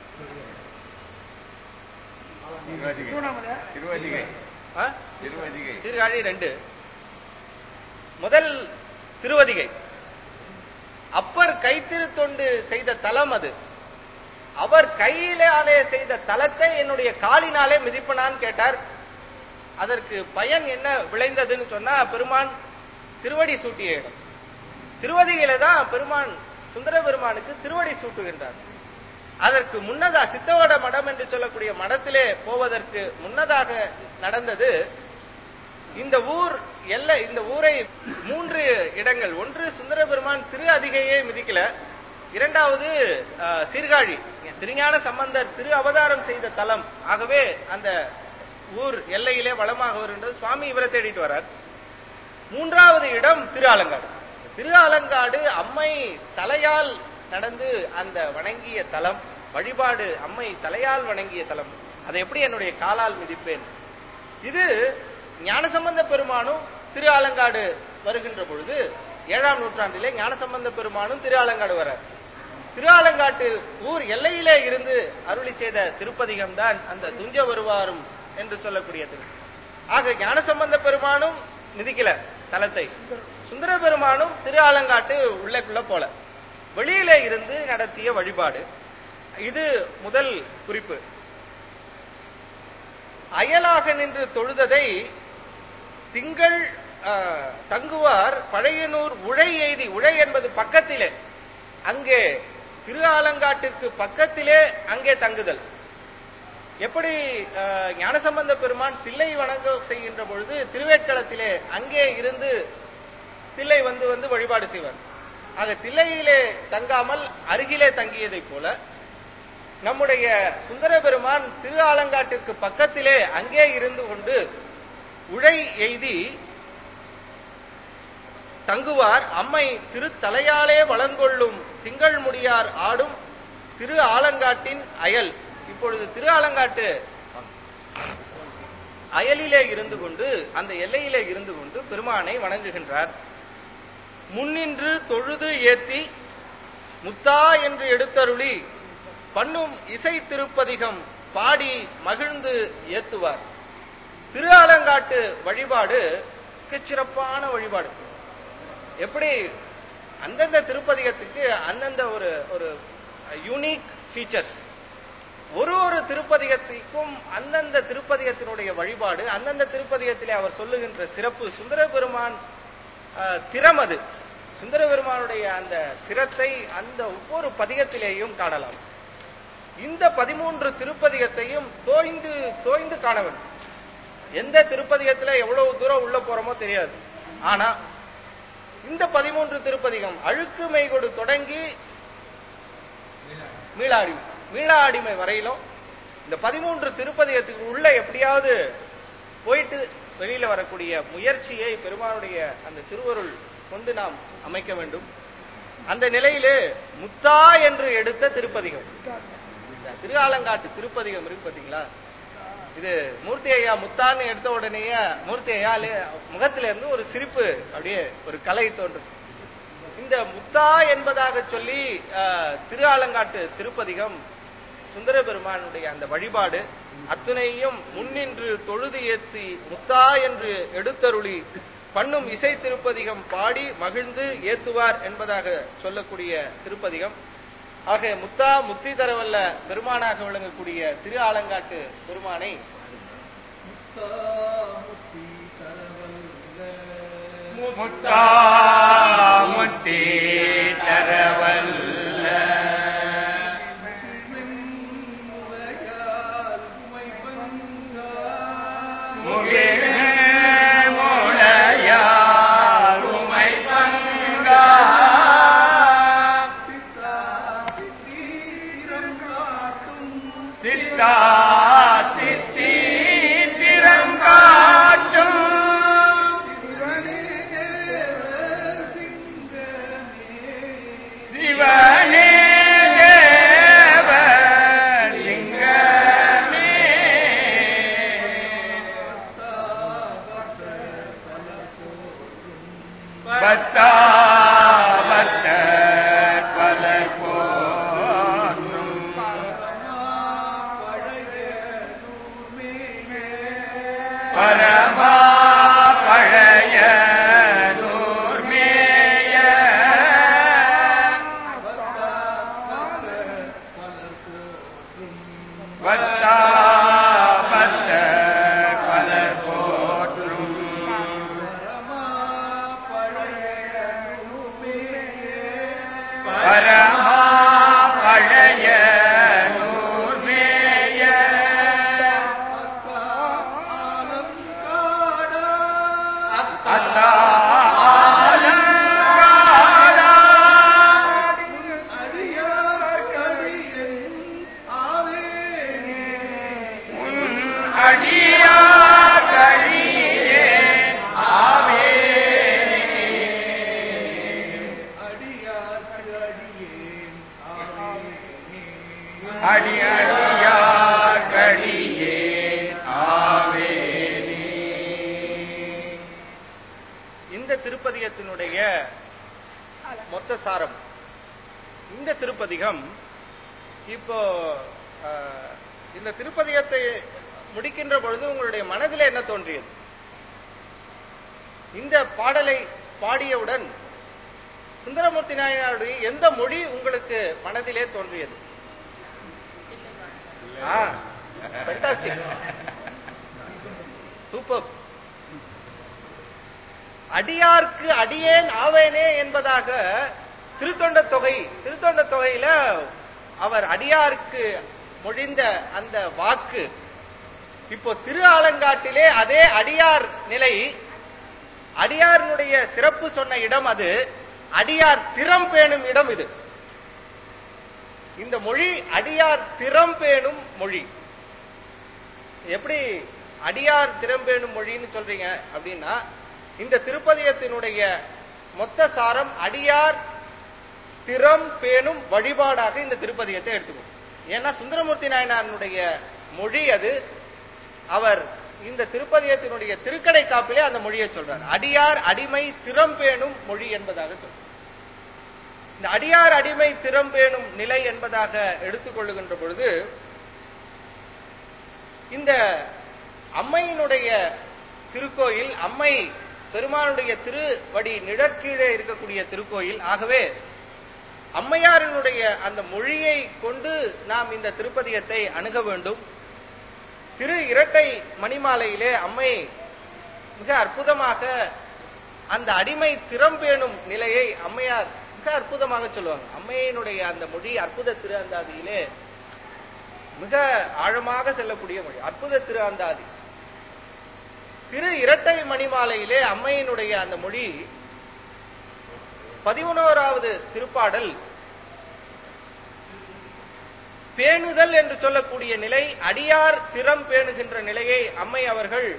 திருவதிகை திருவதிகை ஆ? திருவதிகை சீர்காழி ரெண்டு முதல் திருவதிகை அப்பர் கைத்திருத்தொண்டு செய்த தலம் அது அவர் கையிலாலே செய்த தலத்தை என்னுடைய காலினாலே மிதிப்பனான்னு கேட்டார் அதற்கு பயன் என்ன விளைந்ததுன்னு சொன்னா பெருமான் திருவடி சூட்டிய இடம் திருவதிகையில தான் பெருமான் சுந்தர பெருமானுக்கு திருவடி சூட்டுகின்றார் அதற்கு முன்னதா சித்தவட மடம் என்று சொல்லக்கூடிய மடத்திலே போவதற்கு முன்னதாக நடந்தது இந்த ஊர் எல்லை இந்த ஊரை மூன்று இடங்கள் ஒன்று சுந்தர பெருமான் திரு அதிகையே மிதிக்கல இரண்டாவது அஹ், சீர்காழி திருஞான சம்பந்தர் திரு அவதாரம் செய்த தலம் ஆகவே அந்த ஊர் எல்லையிலே வளமாக வருகின்றது சுவாமி இவரை தேடிட்டு வரார் மூன்றாவது இடம் திரு ஆலங்காடு திரு ஆலங்காடு அம்மை தலையால் நடந்து அந்த வணங்கிய தலம் வழிபாடு அம்மை தலையால் வணங்கிய தலம் அதை எப்படி என்னுடைய காலால் மிதிப்பேன் இது ஞானசம்பந்த பெருமானும் திரு ஆலங்காடு வருகின்ற பொழுது ஏழாம் நூற்றாண்டிலே ஞானசம்பந்த பெருமானும் திரு ஆலங்காடு வரார் திரு ஆலங்காட்டு ஊர் எல்லையிலே இருந்து அருளி செய்த திருப்பதிகம் தான் அந்த துஞ்ச வருவாரும் என்று சொல்லக்கூடிய திரு ஆக ஞானசம்பந்த பெருமானும் மிதிக்கல தலத்தை சுந்தர பெருமானும் திரு ஆலங்காட்டு உள்ளக்குள்ள போல வெளியிலே இருந்து நடத்திய வழிபாடு இது முதல் குறிப்பு அயலாக நின்று தொழுததை திங்கள் ஆ, தங்குவார் பழையனூர் உழை எய்தி உழை என்பது பக்கத்திலே அங்கே திரு ஆலங்காட்டிற்கு பக்கத்திலே அங்கே தங்குதல் எப்படி ஆ, ஞானசம்பந்த பெருமான் தில்லை வணங்க செய்கின்ற பொழுது திருவேட்களத்திலே அங்கே இருந்து தில்லை வந்து வந்து வழிபாடு செய்வார் ஆக தில்லையிலே தங்காமல் அருகிலே தங்கியதைப் போல நம்முடைய சுந்தர பெருமான் திரு ஆலங்காட்டிற்கு பக்கத்திலே அங்கே இருந்து கொண்டு உழை எய்தி தங்குவார் அம்மை திரு தலையாலே வளங்கொள்ளும் திங்கள் முடியார் ஆடும் திரு ஆலங்காட்டின் அயல் இப்பொழுது திரு ஆலங்காட்டு அயலிலே இருந்து கொண்டு அந்த எல்லையிலே இருந்து கொண்டு பெருமானை வணங்குகின்றார் முன்னின்று தொழுது ஏத்தி முத்தா என்று எடுத்தருளி பண்ணும் இசை திருப்பதிகம் பாடி மகிழ்ந்து ஏத்துவார் திரு ஆலங்காட்டு வழிபாடு மிகச் சிறப்பான வழிபாடு எப்படி அந்தந்த திருப்பதிகத்துக்கு அந்தந்த ஒரு ஒரு யூனிக் ஃபீச்சர்ஸ் ஒரு ஒரு திருப்பதிகத்திற்கும் அந்தந்த திருப்பதிகத்தினுடைய வழிபாடு அந்தந்த திருப்பதிகத்திலே அவர் சொல்லுகின்ற சிறப்பு சுந்தர பெருமான் அஹ், திறம் அது சுந்தர பெருமானுடைய அந்த திறத்தை அந்த ஒவ்வொரு பதிகத்திலேயும் காணலாம் இந்த பதிமூன்று திருப்பதிகத்தையும் தோய்ந்து தோய்ந்து காண வேண்டும் எந்த திருப்பதிகத்துல எவ்வளவு தூரம் உள்ள போறோமோ தெரியாது ஆனா இந்த பதிமூன்று திருப்பதிகம் அழுக்கு மெய்கொடு தொடங்கி மீளாடிமை மீளாடிமை வரையிலும் இந்த பதிமூன்று திருப்பதிகத்துக்கு உள்ள எப்படியாவது போயிட்டு வெளியில வரக்கூடிய முயற்சியை பெருமானுடைய அந்த திருவருள் கொண்டு நாம் அமைக்க வேண்டும் அந்த நிலையிலே முத்தா என்று எடுத்த திருப்பதிகம் இந்த திருஆலங்காட்டு திருப்பதிகம் இருக்கு பாத்தீங்களா இது மூர்த்தி ஐயா முத்தான்னு எடுத்த உடனேயே மூர்த்தி ஐயா முகத்தில இருந்து ஒரு சிரிப்பு அப்படியே ஒரு கலை தோன்றும் இந்த முத்தா என்பதாக சொல்லி அஹ், திரு ஆலங்காட்டு திருப்பதிகம் சுந்தர பெருமானுடைய அந்த வழிபாடு அத்துணையும் முன்னின்று தொழுது ஏத்தி முத்தா என்று எடுத்தருளி பண்ணும் இசை திருப்பதிகம் பாடி மகிழ்ந்து ஏத்துவார் என்பதாக சொல்லக்கூடிய திருப்பதிகம் ஆக முத்தா முத்தி தரவல்ல பெருமானாக விளங்கக்கூடிய திரு ஆலங்காட்டு பெருமானை முத்தா முத்தி தரவல்ல பத்தா பத்த பல போற்றும் பரமா பழைய நூர்மேய வத்தா பத்த பல போற்றும் பரமா பழைய நூர்மேய அத்தா ஆலங்காரா உன் அடியா கழியே ஆவே அடி அடியா கழியே ஆவே இந்த திருப்பதிகத்தினுடைய மொத்த சாரம் இந்த திருப்பதிகம் இப்போ அஹ், இந்த திருப்பதிகத்தை முடிக்கின்ற பொழுது உங்களுடைய மனதில் என்ன தோன்றியது இந்த பாடலை பாடியவுடன் சுந்தரமூர்த்தி நாயனாருடைய எந்த மொழி உங்களுக்கு மனதிலே தோன்றியது சூப்பர் அடியார்க்கு அடியேன் ஆவேனே என்பதாக திருத்தொண்ட தொகை திருத்தொண்ட தொகையில அவர் அடியாருக்கு மொழிந்த அந்த வாக்கு இப்போ திரு ஆலங்காட்டிலே அதே அடியார் நிலை அடியாரினுடைய சிறப்பு சொன்ன இடம் அது அடியார் திறம் பேணும் இடம் இது இந்த மொழி அடியார் திறம் பேணும் மொழி எப்படி அடியார் திறம்பேணும் மொழின்னு சொல்றீங்க அப்படின்னா இந்த திருப்பதியத்தினுடைய மொத்த சாரம் அடியார் திறம் பேணும் வழிபாடாக இந்த திருப்பதியத்தை எடுத்துக்கும் ஏன்னா சுந்தரமூர்த்தி நாயனாருடைய மொழி அது அவர் இந்த திருப்பதியத்தினுடைய திருக்கடை காப்பிலே அந்த மொழியை சொல்றார் அடியார் அடிமை திறம் பேணும் மொழி என்பதாக சொல்றார் இந்த அடியார் அடிமை திறம் பேணும் நிலை என்பதாக எடுத்துக்கொள்ளுகின்ற பொழுது இந்த அம்மையினுடைய திருக்கோயில் அம்மை பெருமானுடைய திருவடி நிழற்கீழே இருக்கக்கூடிய திருக்கோயில் ஆகவே அம்மையாரினுடைய அந்த மொழியை கொண்டு நாம் இந்த திருப்பதியத்தை அணுக வேண்டும் திரு இரட்டை மணிமாலையிலே அம்மை மிக அற்புதமாக அந்த அடிமை திறம்பேணும் நிலையை அம்மையார் மிக அற்புதமாக சொல்லுவாங்க அம்மையினுடைய அந்த மொழி அற்புத திரு அந்தாதியிலே மிக ஆழமாக செல்லக்கூடிய மொழி அற்புத திரு அந்தாதி திரு இரட்டை மணிமாலையிலே அம்மையினுடைய அந்த மொழி பதினோராவது திருப்பாடல் பேணுதல் என்று சொல்லக்கூடிய நிலை அடியார் திறம் பேணுகின்ற நிலையை அம்மை அவர்கள்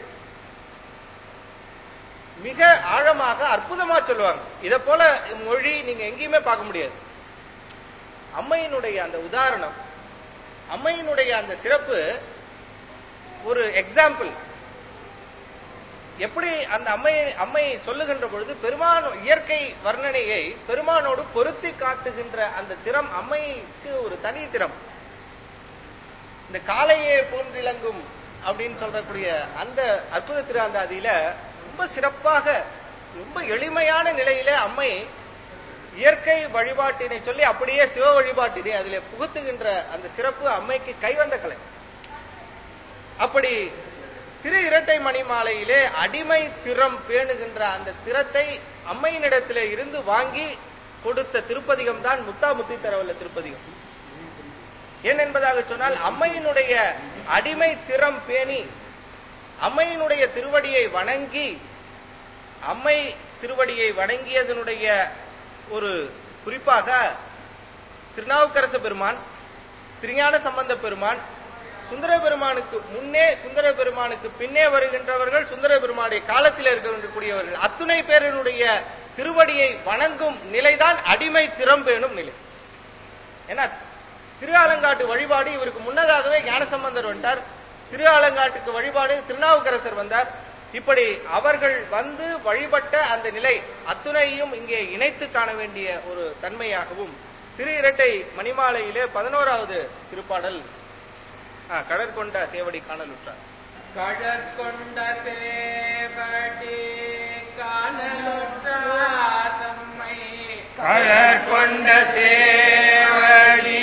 மிக ஆழமாக அற்புதமா சொல்லுவாங்க இத போல மொழி நீங்க எங்கேயுமே பார்க்க முடியாது அம்மையினுடைய அந்த உதாரணம் அம்மையினுடைய அந்த சிறப்பு ஒரு எக்ஸாம்பிள் எப்படி அந்த அம்மை அம்மை சொல்லுகின்ற பொழுது பெருமான் இயற்கை வர்ணனையை பெருமானோடு பொருத்தி காட்டுகின்ற அந்த திறம் அம்மைக்கு ஒரு தனி திறம் இந்த காலையே போன்றிலங்கும் அப்படின்னு சொல்லக்கூடிய அந்த அற்புத திராந்தாதியில ரொம்ப சிறப்பாக ரொம்ப எளிமையான நிலையில அம்மை இயற்கை வழிபாட்டினை சொல்லி அப்படியே சிவ வழிபாட்டினை அதிலே புகுத்துகின்ற அந்த சிறப்பு அம்மைக்கு கைவந்த கலை அப்படி திரு இரட்டை மணிமாலையிலே அடிமை திறம் பேணுகின்ற அந்த திறத்தை அம்மையினிடத்திலே இருந்து வாங்கி கொடுத்த திருப்பதிகம் தான் முத்தா முத்தி தரவல்ல திருப்பதிகம் ஏன் என்பதாக சொன்னால் அம்மையினுடைய அடிமை திறம் பேணி அம்மையினுடைய திருவடியை வணங்கி அம்மை திருவடியை வணங்கியதனுடைய ஒரு குறிப்பாக திருநாவுக்கரச பெருமான் திருஞான சம்பந்த பெருமான் சுந்தர பெருமானுக்கு முன்னே சுந்தர பெருமானுக்கு பின்னே வருகின்றவர்கள் சுந்தர பெருமானுடைய காலத்தில் இருக்கக்கூடியவர்கள் அத்துணை பேரினுடைய திருவடியை வணங்கும் நிலைதான் அடிமை திறம்பேணும் நிலை ஏன்னா திரு ஆலங்காட்டு வழிபாடு இவருக்கு முன்னதாகவே ஞானசம்பந்தர் வந்தார் திரு ஆலங்காட்டுக்கு வழிபாடு திருநாவுக்கரசர் வந்தார் இப்படி அவர்கள் வந்து வழிபட்ட அந்த நிலை அத்துணையும் இங்கே இணைத்து காண வேண்டிய ஒரு தன்மையாகவும் திரு இரட்டை மணிமாலையிலே பதினோராவது திருப்பாடல் ஆ, கடற்கொண்ட சேவடி காணலுற்றார் கழற்கொண்ட சேவடி காணலுற்றா தம்மை கழற்கொண்ட சேவடி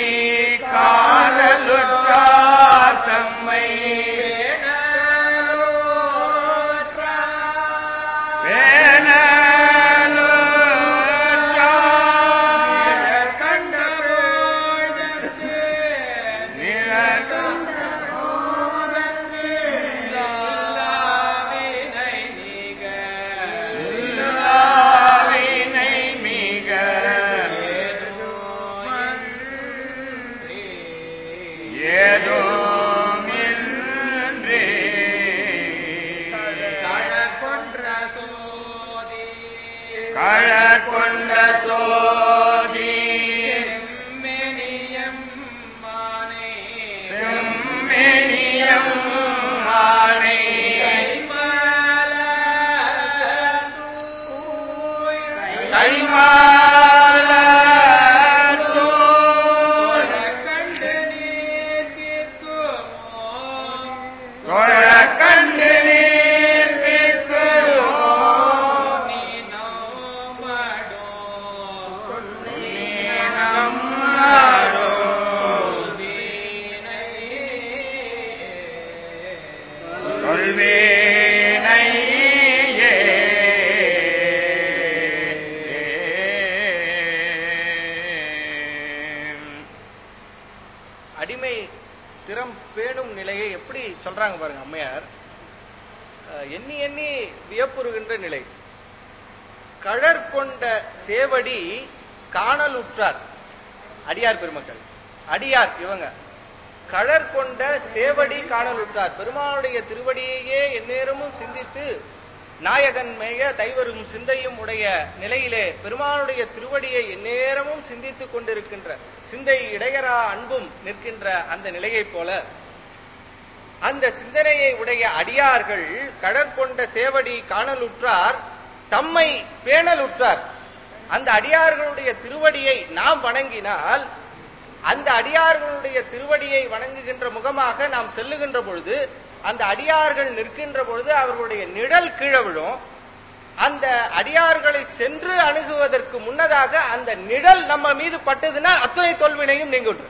காணலுற்றார் தம்மை வேணலுற்றார் கண்ட நிழற்கொண்ட எல்லாவினை மிக ஏதோமின்றி கழற்கொண்ட சோதி செம்மெனியம் மானை கைமால தோள் கண்டு நீர் பிக்குமோ நீனம் நாடோ சொல்வேனையே அடிமை திறம் பேணும் நிலையை எப்படி சொல்றாங்க பாருங்க அம்மையார் அஹ், எண்ணி எண்ணி வியப்புறுகின்ற நிலை கழற்கொண்ட சேவடி காணலுற்றார் அடியார் பெருமக்கள் அடியார் இவங்க கழற் கொண்ட சேவடி காணலுற்றார் பெருமானுடைய திருவடியையே எந்நேரமும் சிந்தித்து நாயகன் மேய தைவரும் சிந்தையும் உடைய நிலையிலே பெருமானுடைய திருவடியை எந்நேரமும் சிந்தித்துக் கொண்டிருக்கின்ற சிந்தை இடையரா அன்பும் நிற்கின்ற அந்த நிலையைப் போல அந்த சிந்தனையை உடைய அடியார்கள் கடற்கொண்ட சேவடி காணலுற்றார் தம்மை பேணலுற்றார் அந்த அடியார்களுடைய திருவடியை நாம் வணங்கினால் அந்த அடியார்களுடைய திருவடியை வணங்குகின்ற முகமாக நாம் செல்லுகின்ற பொழுது அந்த அடியார்கள் நிற்கின்ற பொழுது அவர்களுடைய நிழல் கீழே விழும் அந்த அடியார்களை சென்று அணுகுவதற்கு முன்னதாக அந்த நிழல் நம்ம மீது பட்டதுன்னா அத்தனை தோல்வினையும் நீங்கிவிட்டு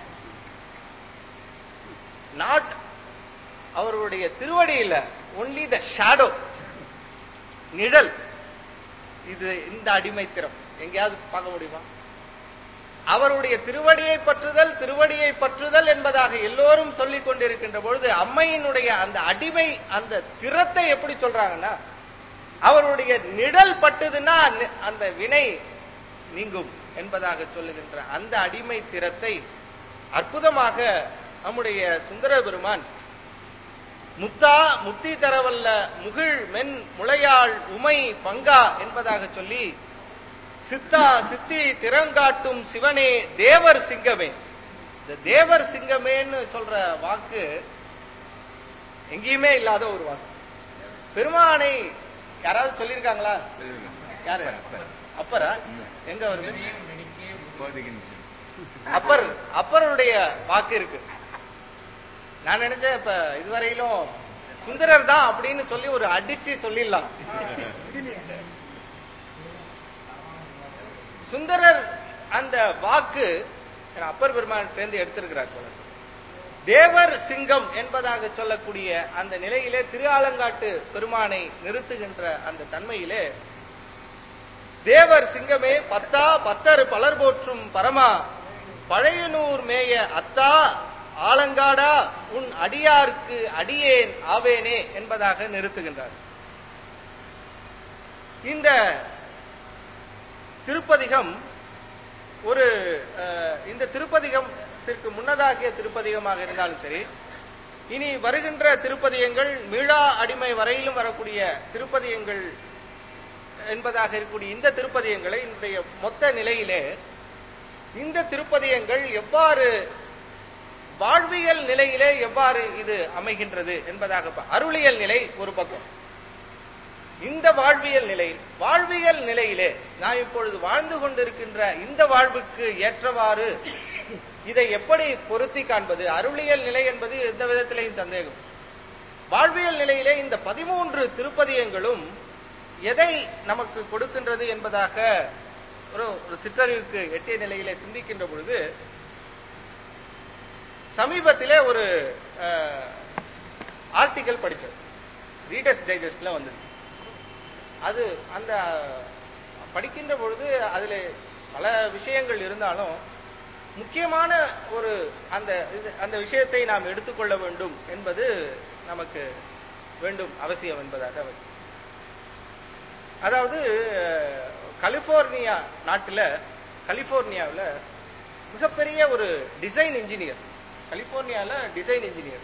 நாட் அவர்களுடைய திருவடி இல்ல ஒன்லி த ஷாடோ நிழல் இது இந்த அடிமைத்திறம் எங்கேயாவது பார்க்க முடியுமா அவருடைய திருவடியை பற்றுதல் திருவடியை பற்றுதல் என்பதாக எல்லோரும் சொல்லிக் கொண்டிருக்கின்ற பொழுது அம்மையினுடைய அந்த அடிமை அந்த திறத்தை எப்படி சொல்றாங்கன்னா அவருடைய நிழல் பட்டுதுன்னா நி- அந்த வினை நீங்கும் என்பதாக சொல்லுகின்ற அந்த அடிமை திறத்தை அற்புதமாக நம்முடைய சுந்தர பெருமான் முத்தா முத்தி தரவல்ல முகிழ் மென் முளையாள் உமை பங்கா என்பதாக சொல்லி சித்தா சித்தி திறங்காட்டும் சிவனே தேவர் சிங்கமே இந்த தேவர் சிங்கமேன்னு சொல்ற வாக்கு எங்கேயுமே இல்லாத ஒரு வாக்கு பெருமானை யாராவது சொல்லியிருக்காங்களா யாரு அப்பரா எங்க வருது அப்பர் அப்பருடைய வாக்கு இருக்கு நான் நினைச்சேன் இப்ப இதுவரையிலும் சுந்தரர் தான் அப்படின்னு சொல்லி ஒரு அடிச்சு சொல்லிடலாம் சுந்தரர் அந்த வாக்கு அப்பர் பெருமான் சேர்ந்து எடுத்திருக்கிறார் போல இருக்கு. தேவர் சிங்கம் என்பதாக சொல்லக்கூடிய அந்த நிலையிலே திரு ஆலங்காட்டு பெருமானை நிறுத்துகின்ற அந்த தன்மையிலே தேவர் சிங்கமே பத்தா பத்தர் பலர் போற்றும் பரமா பழையனூர் மேய அத்தா ஆலங்காடா உன் அடியாருக்கு அடியேன் ஆவேனே என்பதாக நிறுத்துகின்றார் இந்த திருப்பதிகம் ஒரு அஹ், இந்த திருப்பதிகத்திற்கு முன்னதாகிய திருப்பதிகமாக இருந்தாலும் சரி இனி வருகின்ற திருப்பதியங்கள் மீளா அடிமை வரையிலும் வரக்கூடிய திருப்பதியங்கள் என்பதாக இருக்கக்கூடிய இந்த திருப்பதியங்களை இன்றைய மொத்த நிலையிலே இந்த திருப்பதியங்கள் எவ்வாறு வாழ்வியல் நிலையிலே எவ்வாறு இது அமைகின்றது என்பதாக பா- அருளியல் நிலை ஒரு பக்கம் இந்த வாழ்வியல் நிலை வாழ்வியல் நிலையிலே நான் இப்பொழுது வாழ்ந்து கொண்டிருக்கின்ற இந்த வாழ்வுக்கு ஏற்றவாறு இதை எப்படி பொருத்தி காண்பது அருளியல் நிலை என்பது எந்த விதத்திலையும் சந்தேகம் வாழ்வியல் நிலையிலே இந்த பதிமூன்று திருப்பதியங்களும் எதை நமக்கு கொடுக்கின்றது என்பதாக ஒரு ஒரு சிற்றறிவுக்கு எட்டிய நிலையிலே சிந்திக்கின்ற பொழுது சமீபத்திலே ஒரு ஆர்டிகல் படிச்சது ரீடர்ஸ் டைஜஸ்ட்ல வந்தது அது அந்த படிக்கின்ற பொழுது அதுல பல விஷயங்கள் இருந்தாலும் முக்கியமான ஒரு அந்த இது- அந்த விஷயத்தை நாம் எடுத்துக்கொள்ள வேண்டும் என்பது நமக்கு வேண்டும் அவசியம் என்பதாக அவர் அதாவது அஹ், கலிபோர்னியா நாட்டுல கலிபோர்னியாவில் மிகப்பெரிய ஒரு டிசைன் இன்ஜினியர் கலிபோர்னியால design engineer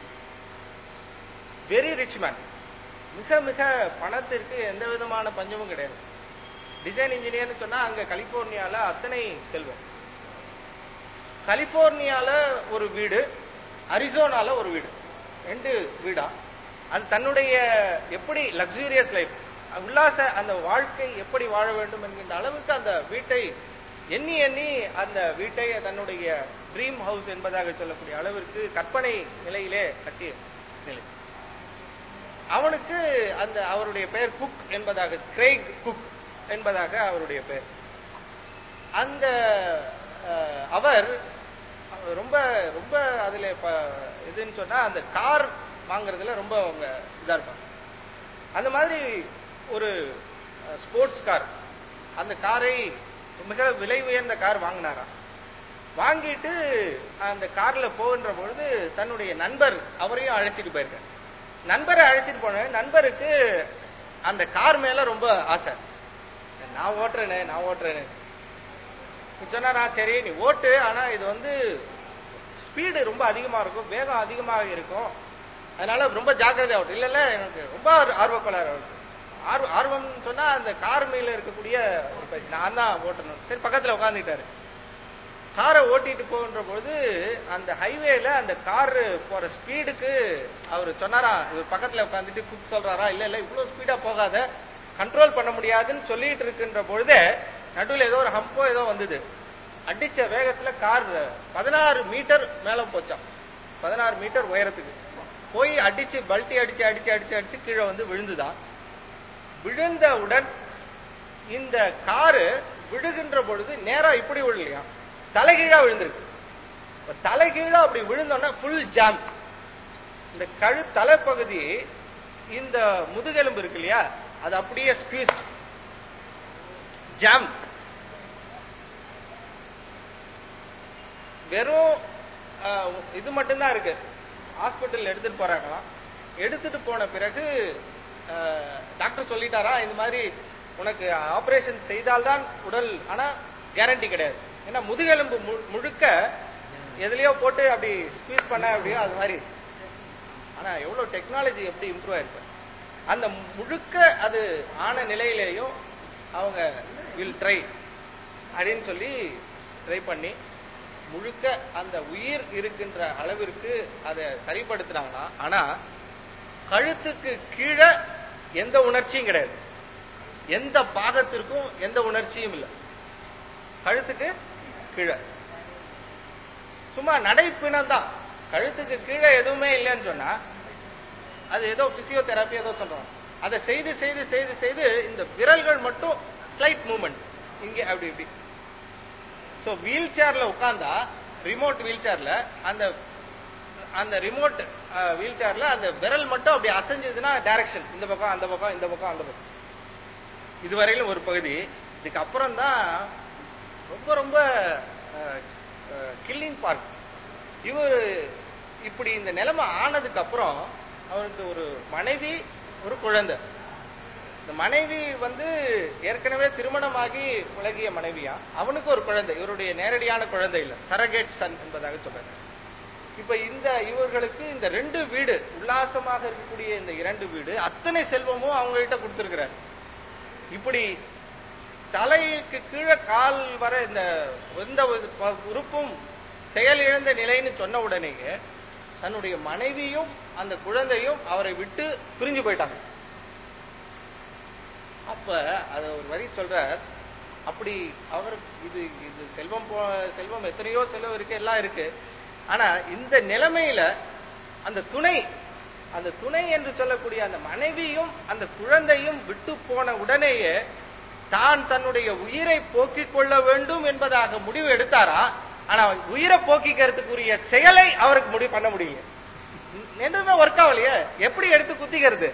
very rich man மிக மிக பணத்திற்கு எந்த விதமான பஞ்சமும் கிடையாது டிசைன் இன்ஜினியர்னு சொன்னா அங்க கலிபோர்னியால அத்தனை செல்வம் கலிபோர்னியால ஒரு வீடு அரிசோனால ஒரு வீடு ரெண்டு வீடா அது தன்னுடைய எப்படி லக்ஸூரியஸ் லைஃப் உல்லாச அந்த வாழ்க்கை எப்படி வாழ வேண்டும் என்கின்ற அளவுக்கு அந்த வீட்டை எண்ணி எண்ணி அந்த வீட்டை தன்னுடைய ட்ரீம் ஹவுஸ் என்பதாக சொல்லக்கூடிய அளவிற்கு கற்பனை நிலையிலே கட்டிய நிலை அவனுக்கு அந்த அவருடைய பெயர் குக் என்பதாக கிரேக் குக் என்பதாக அவருடைய பெயர் அந்த அஹ், அவர் ரொம்ப ரொம்ப அதுல ப- இதுன்னு சொன்னா அந்த கார் வாங்குறதுல ரொம்ப அவங்க இதா இருப்பாங்க அந்த மாதிரி ஒரு ஸ்போர்ட்ஸ் கார் அந்த காரை மிக விலை உயர்ந்த கார் வாங்கினாராம் வாங்கிட்டு அந்த கார்ல போகின்ற பொழுது தன்னுடைய நண்பர் அவரையும் அழைச்சிட்டு போயிருக்காரு நண்பரை அழைச்சிட்டு போன நண்பருக்கு அந்த கார் மேல ரொம்ப ஆசை நான் ஓட்டுறேனே நான் ஓட்டுறேனே சொன்னாரா சரி நீ ஓட்டு ஆனா இது வந்து ஸ்பீடு ரொம்ப அதிகமா இருக்கும் வேகம் அதிகமாக இருக்கும் அதனால ரொம்ப ஜாக்கிரதையா ஓட்டு இல்ல இல்ல எனக்கு ரொம்ப ஆர்வ- ஆர்வக்கோளாறு இருக்கு. ஆர்வ ஆர்வம்னு சொன்னா அந்த கார் மேல இருக்கக்கூடிய ஒரு பயிற்சி. நான் தான் ஓட்டணும் சரி பக்கத்துல உட்காந்துட்டாரு காரை ஓட்டிட்டு போகின்ற பொழுது அந்த ஹைவேல அந்த கார் போற ஸ்பீடுக்கு அவர் சொன்னாரா இவர் பக்கத்துல உட்காந்துட்டு குக் சொல்றாரா இல்ல இல்ல இவ்வளவு ஸ்பீடா போகாத கண்ட்ரோல் பண்ண முடியாதுன்னு சொல்லிட்டு இருக்கின்ற பொழுதே நடுவில் ஏதோ ஒரு ஹம்போ ஏதோ வந்தது அடிச்ச வேகத்துல கார் பதினாறு மீட்டர் மேல போச்சாம் பதினாறு மீட்டர் உயரத்துக்கு போய் அடிச்சு பல்ட்டி அடிச்சு அடிச்சு அடிச்சு அடிச்சு கீழே வந்து விழுந்துதான் விழுந்தவுடன் இந்த காரு விழுகின்ற பொழுது நேரா இப்படி விழலையா தலைகீழா விழுந்திருக்கு இப்ப தலைகீழா அப்படி விழுந்தோன்னா ஃபுல் ஜாம் இந்த கழு தலைப்பகுதி இந்த முதுகெலும்பு இருக்கு இல்லையா அது அப்படியே ஸ்குவீஸ் ஜாம் வெறும் அஹ், இது மட்டும்தான் இருக்கு ஹாஸ்பிட்டல் எடுத்துட்டு போறாங்களாம் எடுத்துட்டு போன பிறகு அஹ், டாக்டர் சொல்லிட்டாரா இந்த மாதிரி உனக்கு ஆபரேஷன் செய்தால்தான் உடல் ஆனா கேரண்டி கிடையாது ஏன்னா முதுகெலும்பு மு- முழுக்க எதுலயோ போட்டு அப்படி ஸ்குவீஸ் பண்ண அப்படியோ அது மாதிரி ஆனா எவ்வளவு டெக்னாலஜி எப்படி இம்ப்ரூவ் ஆயிருக்கு அந்த முழுக்க அது ஆன நிலையிலேயும் அவங்க வில் ட்ரை அப்படின்னு சொல்லி ட்ரை பண்ணி முழுக்க அந்த உயிர் இருக்கின்ற அளவிற்கு அதை சரிப்படுத்துனாங்கன்னா ஆனா கழுத்துக்கு கீழே எந்த உணர்ச்சியும் கிடையாது எந்த பாகத்திற்கும் எந்த உணர்ச்சியும் இல்லை கழுத்துக்கு கீழே சும்மா நடைப்பிணம் தான் கழுத்துக்கு கீழே எதுவுமே இல்லைன்னு சொன்னா அது ஏதோ பிசியோதெரப்பி ஏதோ சொல்றோம் அதை செய்து செய்து செய்து செய்து இந்த விரல்கள் மட்டும் ஸ்லைட் மூவ்மெண்ட் இங்கே அப்படி இப்படி ஸோ வீல் சேர்ல உட்கார்ந்தா ரிமோட் வீல் சேர்ல அந்த அந்த ரிமோட் வீல் சேர்ல அந்த விரல் மட்டும் அப்படி அசைஞ்சதுன்னா டைரக்ஷன் இந்த பக்கம் அந்த பக்கம் இந்த பக்கம் அந்த பக்கம் இதுவரையிலும் ஒரு பகுதி இதுக்கு அப்புறம் தான் ரொம்ப ரொம்ப கில்லிங் பார்க் இவர் இப்படி இந்த நிலைமை ஆனதுக்கு அப்புறம் அவருக்கு ஒரு மனைவி ஒரு குழந்தை இந்த மனைவி வந்து ஏற்கனவே திருமணமாகி உலகிய மனைவியா அவனுக்கு ஒரு குழந்தை இவருடைய நேரடியான குழந்தை இல்ல சரகேட் சன் என்பதாக சொல்றாங்க இப்ப இந்த இவர்களுக்கு இந்த ரெண்டு வீடு உல்லாசமாக இருக்கக்கூடிய இந்த இரண்டு வீடு அத்தனை செல்வமும் அவங்க கிட்ட கொடுத்திருக்கிறார் இப்படி தலைக்கு கீழே கால் வர இந்த எந்த ஒரு ப- உறுப்பும் செயல் இழந்த நிலைன்னு சொன்ன உடனேயே தன்னுடைய மனைவியும் அந்த குழந்தையும் அவரை விட்டு பிரிஞ்சு போயிட்டாங்க அப்ப அது ஒரு வரி சொல்றார் அப்படி அவர் இது இது செல்வம் போ செல்வம் எத்தனையோ செல்வம் இருக்கு எல்லாம் இருக்கு ஆனா இந்த நிலைமையில அந்த துணை அந்த துணை என்று சொல்லக்கூடிய அந்த மனைவியும் அந்த குழந்தையும் விட்டு போன உடனேயே தான் தன்னுடைய உயிரை போக்கிக் கொள்ள வேண்டும் என்பதாக முடிவு எடுத்தாரா ஆனா உயிரை போக்கிக்கிறதுக்குரிய செயலை அவருக்கு முடிவு பண்ண முடியல எதுவுமே ஒர்க் ஆகலையே எப்படி எடுத்து குத்திக்கிறது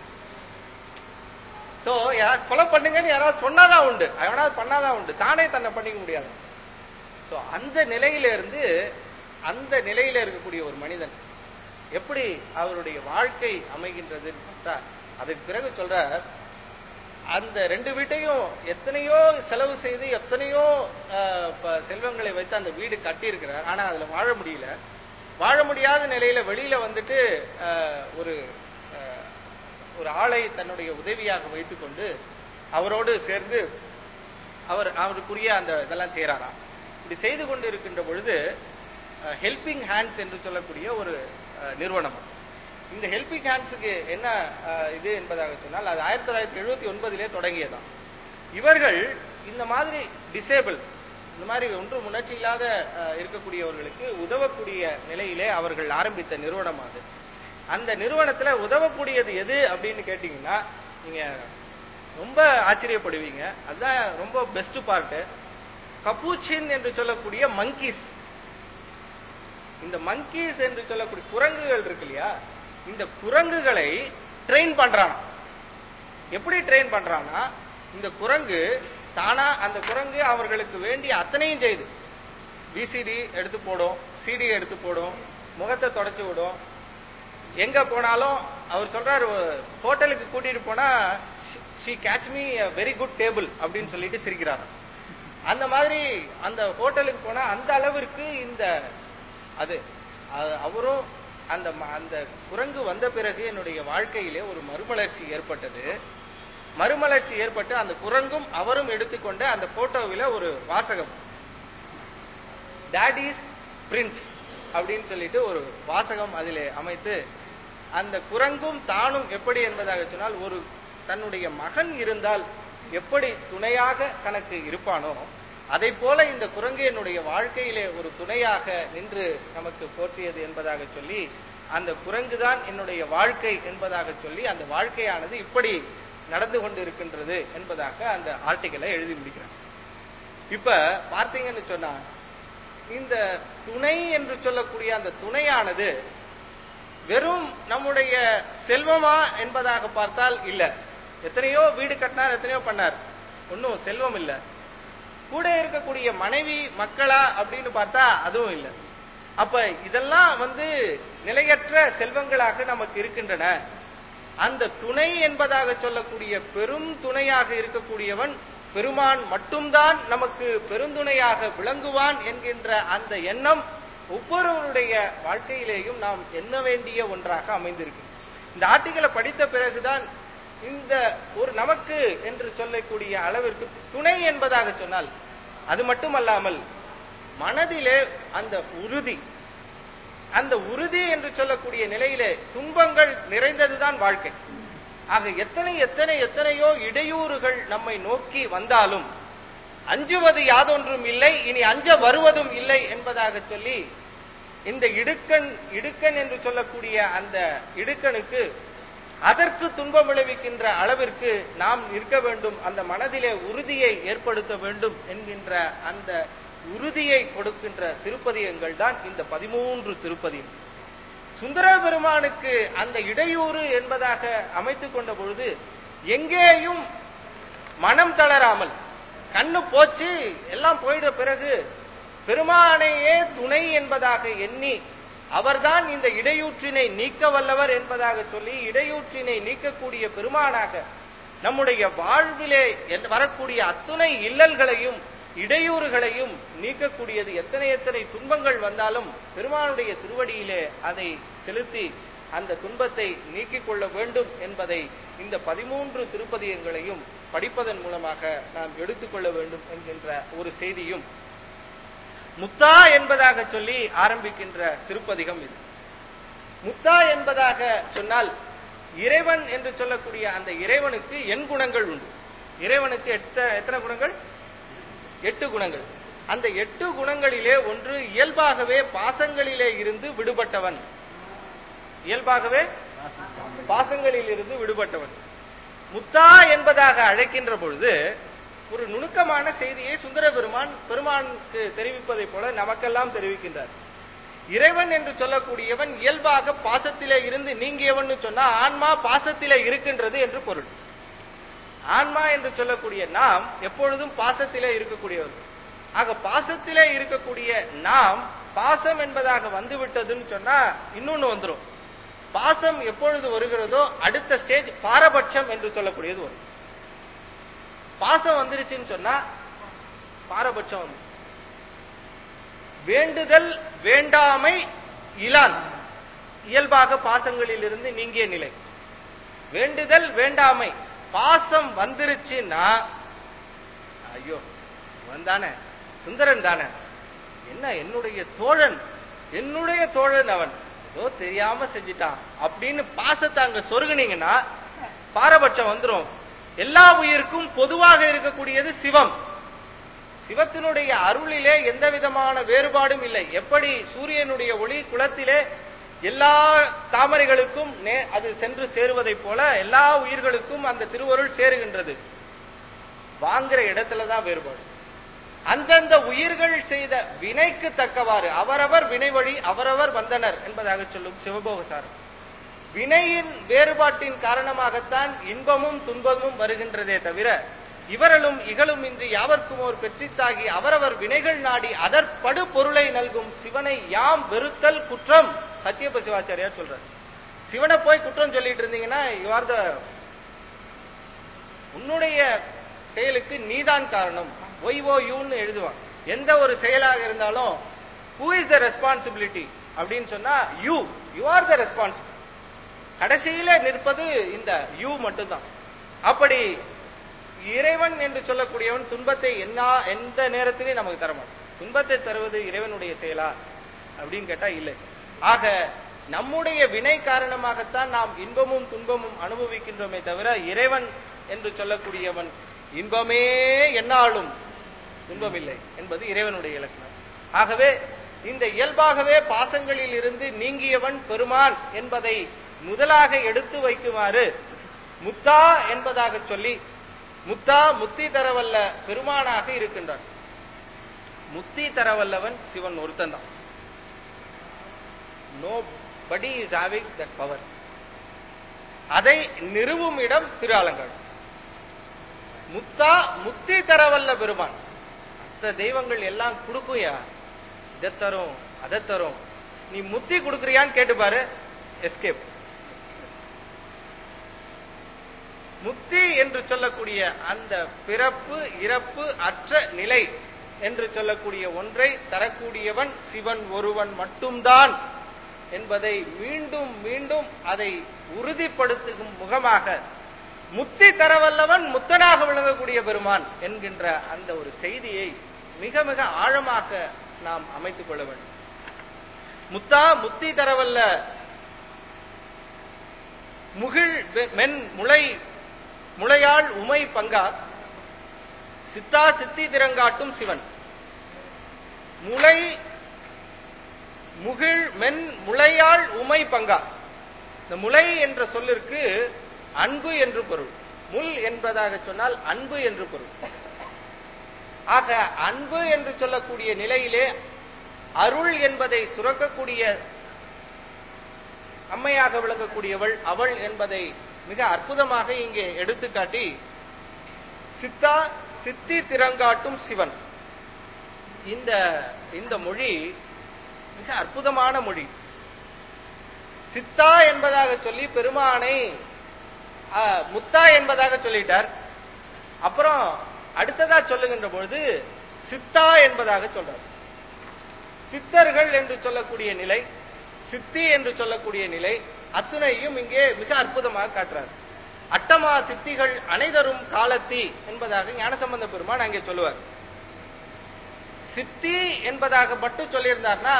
சோ யாராவது கொலை பண்ணுங்கன்னு யாராவது சொன்னாதான் உண்டு எவனாவது பண்ணாதான் உண்டு தானே தன்னை பண்ணிக்க முடியாது சோ அந்த நிலையில இருந்து அந்த நிலையில இருக்கக்கூடிய ஒரு மனிதன் எப்படி அவருடைய வாழ்க்கை அமைகின்றதுன்னு பார்த்தா அதுக்கு பிறகு சொல்ற அந்த ரெண்டு வீட்டையும் எத்தனையோ செலவு செய்து எத்தனையோ அஹ், ப- செல்வங்களை வைத்து அந்த வீடு கட்டியிருக்கிறார் ஆனா அதுல வாழ முடியல வாழ முடியாத நிலையில வெளியில வந்துட்டு அஹ், ஒரு அஹ், ஒரு ஆளை தன்னுடைய உதவியாக வைத்துக்கொண்டு அவரோடு சேர்ந்து அவர் அவருக்குரிய அந்த இதெல்லாம் செய்யறாராம் இப்படி செய்து கொண்டு இருக்கின்ற பொழுது ஹெல்பிங் ஹேண்ட்ஸ் என்று சொல்லக்கூடிய ஒரு அஹ், நிறுவனம் இந்த ஹெல்பிங் ஹேண்ட்ஸுக்கு என்ன அஹ், இது என்பதாக சொன்னால் அது ஆயிரத்தி தொள்ளாயிரத்தி எழுபத்தி ஒன்பதிலே தொடங்கியதாம் இவர்கள் இந்த மாதிரி டிசேபிள் இந்த மாதிரி ஒன்றும் உணர்ச்சி இல்லாத அஹ், இருக்கக்கூடியவர்களுக்கு உதவக்கூடிய நிலையிலே அவர்கள் ஆரம்பித்த நிறுவனம் அது அந்த நிறுவனத்துல உதவக்கூடியது எது அப்படின்னு கேட்டீங்கன்னா நீங்க ரொம்ப ஆச்சரியப்படுவீங்க அதுதான் ரொம்ப பெஸ்ட் பார்ட் கப்பூச்சின் என்று சொல்லக்கூடிய மங்கீஸ் இந்த மங்கீஸ் என்று சொல்லக்கூடிய குரங்குகள் இருக்கு இல்லையா இந்த குரங்குகளை ட்ரெயின் பண்றான் எப்படி ட்ரெயின் பண்றான்னா இந்த குரங்கு தானா அந்த குரங்கு அவர்களுக்கு வேண்டிய அத்தனையும் செய்யுது விசிடி எடுத்து போடும் சிடி எடுத்து போடும் முகத்தை தொடச்சு விடும் எங்க போனாலும் அவர் சொல்றாரு ஹோட்டலுக்கு கூட்டிட்டு போனா she catch me very good table அப்படின்னு சொல்லிட்டு சிரிக்கிறாரு அந்த மாதிரி அந்த ஹோட்டலுக்கு போனா அந்த அளவிற்கு இந்த அது அ- அவரும் அந்த ம- அந்த குரங்கு வந்த பிறகு என்னுடைய வாழ்க்கையிலே ஒரு மறுமலர்ச்சி ஏற்பட்டது மறுமலர்ச்சி ஏற்பட்டு அந்த குரங்கும் அவரும் எடுத்துக்கொண்ட அந்த போட்டோவில ஒரு வாசகம் டாடிஸ் பிரின்ஸ் அப்படின்னு சொல்லிட்டு ஒரு வாசகம் அதிலே அமைத்து அந்த குரங்கும் தானும் எப்படி என்பதாக சொன்னால் ஒரு தன்னுடைய மகன் இருந்தால் எப்படி துணையாக தனக்கு இருப்பானோ அதை போல இந்த குரங்கு என்னுடைய வாழ்க்கையிலே ஒரு துணையாக நின்று நமக்கு போற்றியது என்பதாக சொல்லி அந்த குரங்குதான் என்னுடைய வாழ்க்கை என்பதாக சொல்லி அந்த வாழ்க்கையானது இப்படி நடந்து கொண்டு இருக்கின்றது என்பதாக அந்த ஆர்டிக்கலை எழுதி முடிக்கிறார் இப்ப பார்த்தீங்கன்னு சொன்னா இந்த துணை என்று சொல்லக்கூடிய அந்த துணையானது வெறும் நம்முடைய செல்வமா என்பதாக பார்த்தால் இல்ல எத்தனையோ வீடு கட்டினார் எத்தனையோ பண்ணார் ஒன்னும் செல்வம் இல்ல கூட இருக்கக்கூடிய மனைவி மக்களா அப்படின்னு பார்த்தா அதுவும் இல்ல அப்ப இதெல்லாம் வந்து நிலையற்ற செல்வங்களாக நமக்கு இருக்கின்றன அந்த துணை என்பதாக சொல்லக்கூடிய பெரும் துணையாக இருக்கக்கூடியவன் பெருமான் மட்டும்தான் நமக்கு பெருந்துணையாக விளங்குவான் என்கின்ற அந்த எண்ணம் ஒவ்வொருவருடைய வாழ்க்கையிலேயும் நாம் எண்ண வேண்டிய ஒன்றாக அமைந்திருக்கு இந்த ஆர்டிகளை படித்த பிறகுதான் இந்த ஒரு நமக்கு என்று சொல்லக்கூடிய அளவிற்கு துணை என்பதாக சொன்னால் அது மட்டுமல்லாமல் மனதிலே அந்த உறுதி அந்த உறுதி என்று சொல்லக்கூடிய நிலையிலே துன்பங்கள் நிறைந்ததுதான் வாழ்க்கை ஆக எத்தனை எத்தனை எத்தனையோ இடையூறுகள் நம்மை நோக்கி வந்தாலும் அஞ்சுவது யாதொன்றும் இல்லை இனி அஞ்ச வருவதும் இல்லை என்பதாக சொல்லி இந்த இடுக்கண் இடுக்கண் என்று சொல்லக்கூடிய அந்த இடுக்கனுக்கு அதற்கு துன்பம் விளைவிக்கின்ற அளவிற்கு நாம் இருக்க வேண்டும் அந்த மனதிலே உறுதியை ஏற்படுத்த வேண்டும் என்கின்ற அந்த உறுதியை கொடுக்கின்ற திருப்பதியங்கள் தான் இந்த பதிமூன்று திருப்பதியம் சுந்தர பெருமானுக்கு அந்த இடையூறு என்பதாக அமைத்துக் கொண்ட பொழுது எங்கேயும் மனம் தளராமல் கண்ணு போச்சு எல்லாம் போயிட பிறகு பெருமானையே துணை என்பதாக எண்ணி அவர்தான் இந்த இடையூற்றினை நீக்க வல்லவர் என்பதாக சொல்லி இடையூற்றினை நீக்கக்கூடிய பெருமானாக நம்முடைய வாழ்விலே எந்த- வரக்கூடிய அத்துணை இல்லல்களையும் இடையூறுகளையும் நீக்கக்கூடியது எத்தனை எத்தனை துன்பங்கள் வந்தாலும் பெருமானுடைய திருவடியிலே அதை செலுத்தி அந்த துன்பத்தை நீக்கிக் கொள்ள வேண்டும் என்பதை இந்த பதிமூன்று திருப்பதியங்களையும் படிப்பதன் மூலமாக நாம் எடுத்துக்கொள்ள வேண்டும் என்கின்ற ஒரு செய்தியும் முத்தா என்பதாக சொல்லி ஆரம்பிக்கின்ற திருப்பதிகம் இது முத்தா என்பதாக சொன்னால் இறைவன் என்று சொல்லக்கூடிய அந்த இறைவனுக்கு எண் குணங்கள் உண்டு இறைவனுக்கு எத்த எத்தனை குணங்கள் எட்டு குணங்கள் அந்த எட்டு குணங்களிலே ஒன்று இயல்பாகவே பாசங்களிலே இருந்து விடுபட்டவன் இயல்பாகவே பாசங்களில் இருந்து விடுபட்டவன் முத்தா என்பதாக அழைக்கின்ற பொழுது ஒரு நுணுக்கமான செய்தியை சுந்தர பெருமான் பெருமானுக்கு தெரிவிப்பதைப் போல நமக்கெல்லாம் தெரிவிக்கின்றார் இறைவன் என்று சொல்லக்கூடியவன் இயல்பாக பாசத்திலே இருந்து நீங்கியவன் சொன்னா ஆன்மா பாசத்திலே இருக்கின்றது என்று பொருள் ஆன்மா என்று சொல்லக்கூடிய நாம் எப்பொழுதும் பாசத்திலே இருக்கக்கூடியவர்கள் ஆக பாசத்திலே இருக்கக்கூடிய நாம் பாசம் என்பதாக வந்துவிட்டதுன்னு சொன்னா இன்னொன்னு வந்துரும் பாசம் எப்பொழுது வருகிறதோ அடுத்த ஸ்டேஜ் பாரபட்சம் என்று சொல்லக்கூடியது வரும் பாசம் வந்துருச்சுன்னு சொன்னா பாரபட்சம் வந்து வேண்டுதல் வேண்டாமை இலான் இயல்பாக பாசங்களில் இருந்து நீங்கிய நிலை வேண்டுதல் வேண்டாமை பாசம் வந்துருச்சுன்னா ஐயோ வந்தானே சுந்தரன் தானே என்ன என்னுடைய தோழன் என்னுடைய தோழன் அவன் ஏதோ தெரியாம செஞ்சிட்டான் அப்படின்னு பாசத்தை அங்க சொருகுனீங்கன்னா பாரபட்சம் வந்துரும் எல்லா உயிருக்கும் பொதுவாக இருக்கக்கூடியது சிவம் சிவத்தினுடைய அருளிலே எந்த விதமான வேறுபாடும் இல்லை எப்படி சூரியனுடைய ஒளி குளத்திலே எல்லா தாமரைகளுக்கும் நே- அது சென்று சேருவதைப் போல எல்லா உயிர்களுக்கும் அந்த திருவருள் சேருகின்றது வாங்குற இடத்துல தான் வேறுபாடு அந்தந்த உயிர்கள் செய்த வினைக்கு தக்கவாறு அவரவர் வினை வழி அவரவர் வந்தனர் என்பதாக சொல்லும் சிவபோகசாரம் வினையின் வேறுபாட்டின் காரணமாகத்தான் இன்பமும் துன்பமும் வருகின்றதே தவிர இவரலும் இகழும் இன்றி யாவர்க்கும் ஒரு பெற்றித்தாகி அவரவர் வினைகள் நாடி அதற்படு பொருளை நல்கும் சிவனை யாம் வெறுத்தல் குற்றம் சத்தியப சிவாச்சாரியார் சொல்றார் சிவனை போய் குற்றம் சொல்லிட்டு இருந்தீங்கன்னா you are the உன்னுடைய செயலுக்கு நீதான் காரணம் ஒய் ஓ யூன்னு எழுதுவான் எந்த ஒரு செயலாக இருந்தாலும் ஹூ இஸ் த ரெஸ்பான்சிபிலிட்டி அப்படின்னு சொன்னா you you are the responsible கடைசியில நிற்பது இந்த யூ மட்டும்தான் அப்படி இறைவன் என்று சொல்லக்கூடியவன் துன்பத்தை என்ன எந்த நேரத்திலையும் நமக்கு தரமாட்டான் துன்பத்தை தருவது இறைவனுடைய செயலா அப்படின்னு கேட்டா இல்லை ஆக நம்முடைய வினை காரணமாகத்தான் நாம் இன்பமும் துன்பமும் அனுபவிக்கின்றோமே தவிர இறைவன் என்று சொல்லக்கூடியவன் இன்பமே என்னாலும் துன்பமில்லை என்பது இறைவனுடைய இலக்கணம் ஆகவே இந்த இயல்பாகவே பாசங்களில் இருந்து நீங்கியவன் பெருமான் என்பதை முதலாக எடுத்து வைக்குமாறு முத்தா என்பதாக சொல்லி முத்தா முத்தி தரவல்ல பெருமானாக இருக்கின்றான் முத்தி தரவல்லவன் சிவன் ஒருத்தன் தான் நோ படி இஸ் ஹேவிங் தட் பவர் அதை நிறுவும் இடம் திரு ஆலங்காடு முத்தா முத்தி தரவல்ல பெருமான் மற்ற தெய்வங்கள் எல்லாம் கொடுக்குயா இதை தரும் அதை தரும் நீ முத்தி கொடுக்குறியான்னு கேட்டு பாரு எஸ்கேப் முக்தி என்று சொல்லக்கூடிய அந்த பிறப்பு இறப்பு அற்ற நிலை என்று சொல்லக்கூடிய ஒன்றை தரக்கூடியவன் சிவன் ஒருவன் மட்டும்தான் என்பதை மீண்டும் மீண்டும் அதை உறுதிப்படுத்தும் முகமாக முக்தி தரவல்லவன் முத்தனாக விளங்கக்கூடிய பெருமான் என்கின்ற அந்த ஒரு செய்தியை மிக மிக ஆழமாக நாம் அமைத்துக் கொள்ள வேண்டும் முத்தா முக்தி தரவல்ல முகிழ் வெ- மென் முளை முளையாள் உமை பங்கா சித்தா சித்தி திறங்காட்டும் சிவன் முளை முகிழ் மென் முளையாள் உமை பங்கா இந்த முளை என்ற சொல்லிற்கு அன்பு என்று பொருள் முள் என்பதாக சொன்னால் அன்பு என்று பொருள் ஆக அன்பு என்று சொல்லக்கூடிய நிலையிலே அருள் என்பதை சுரக்கக்கூடிய அம்மையாக விளங்கக்கூடியவள் அவள் என்பதை மிக அற்புதமாக இங்கே எடுத்துக்காட்டி சித்தா சித்தி திறங்காட்டும் சிவன் இந்த இந்த மொழி மிக அற்புதமான மொழி சித்தா என்பதாக சொல்லி பெருமானை ஆ, முத்தா என்பதாக சொல்லிட்டார் அப்புறம் அடுத்ததா சொல்லுகின்ற பொழுது சித்தா என்பதாக சொல்றார் சித்தர்கள் என்று சொல்லக்கூடிய நிலை சித்தி என்று சொல்லக்கூடிய நிலை அத்துணையும் இங்கே மிக அற்புதமாக காட்டுறார் அட்டமா சித்திகள் அனைதரும் காலத்தி என்பதாக ஞானசம்பந்த பெருமான் அங்கே சொல்லுவார் சித்தி என்பதாக மட்டும் சொல்லியிருந்தார்னா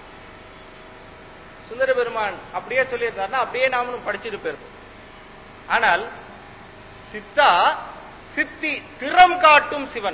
சுந்தர பெருமான் அப்படியே சொல்லியிருந்தார்னா அப்படியே நாமளும் படிச்சுட்டு போயிருப்போம் ஆனால் சித்தா சித்தி திறம் காட்டும் சிவன்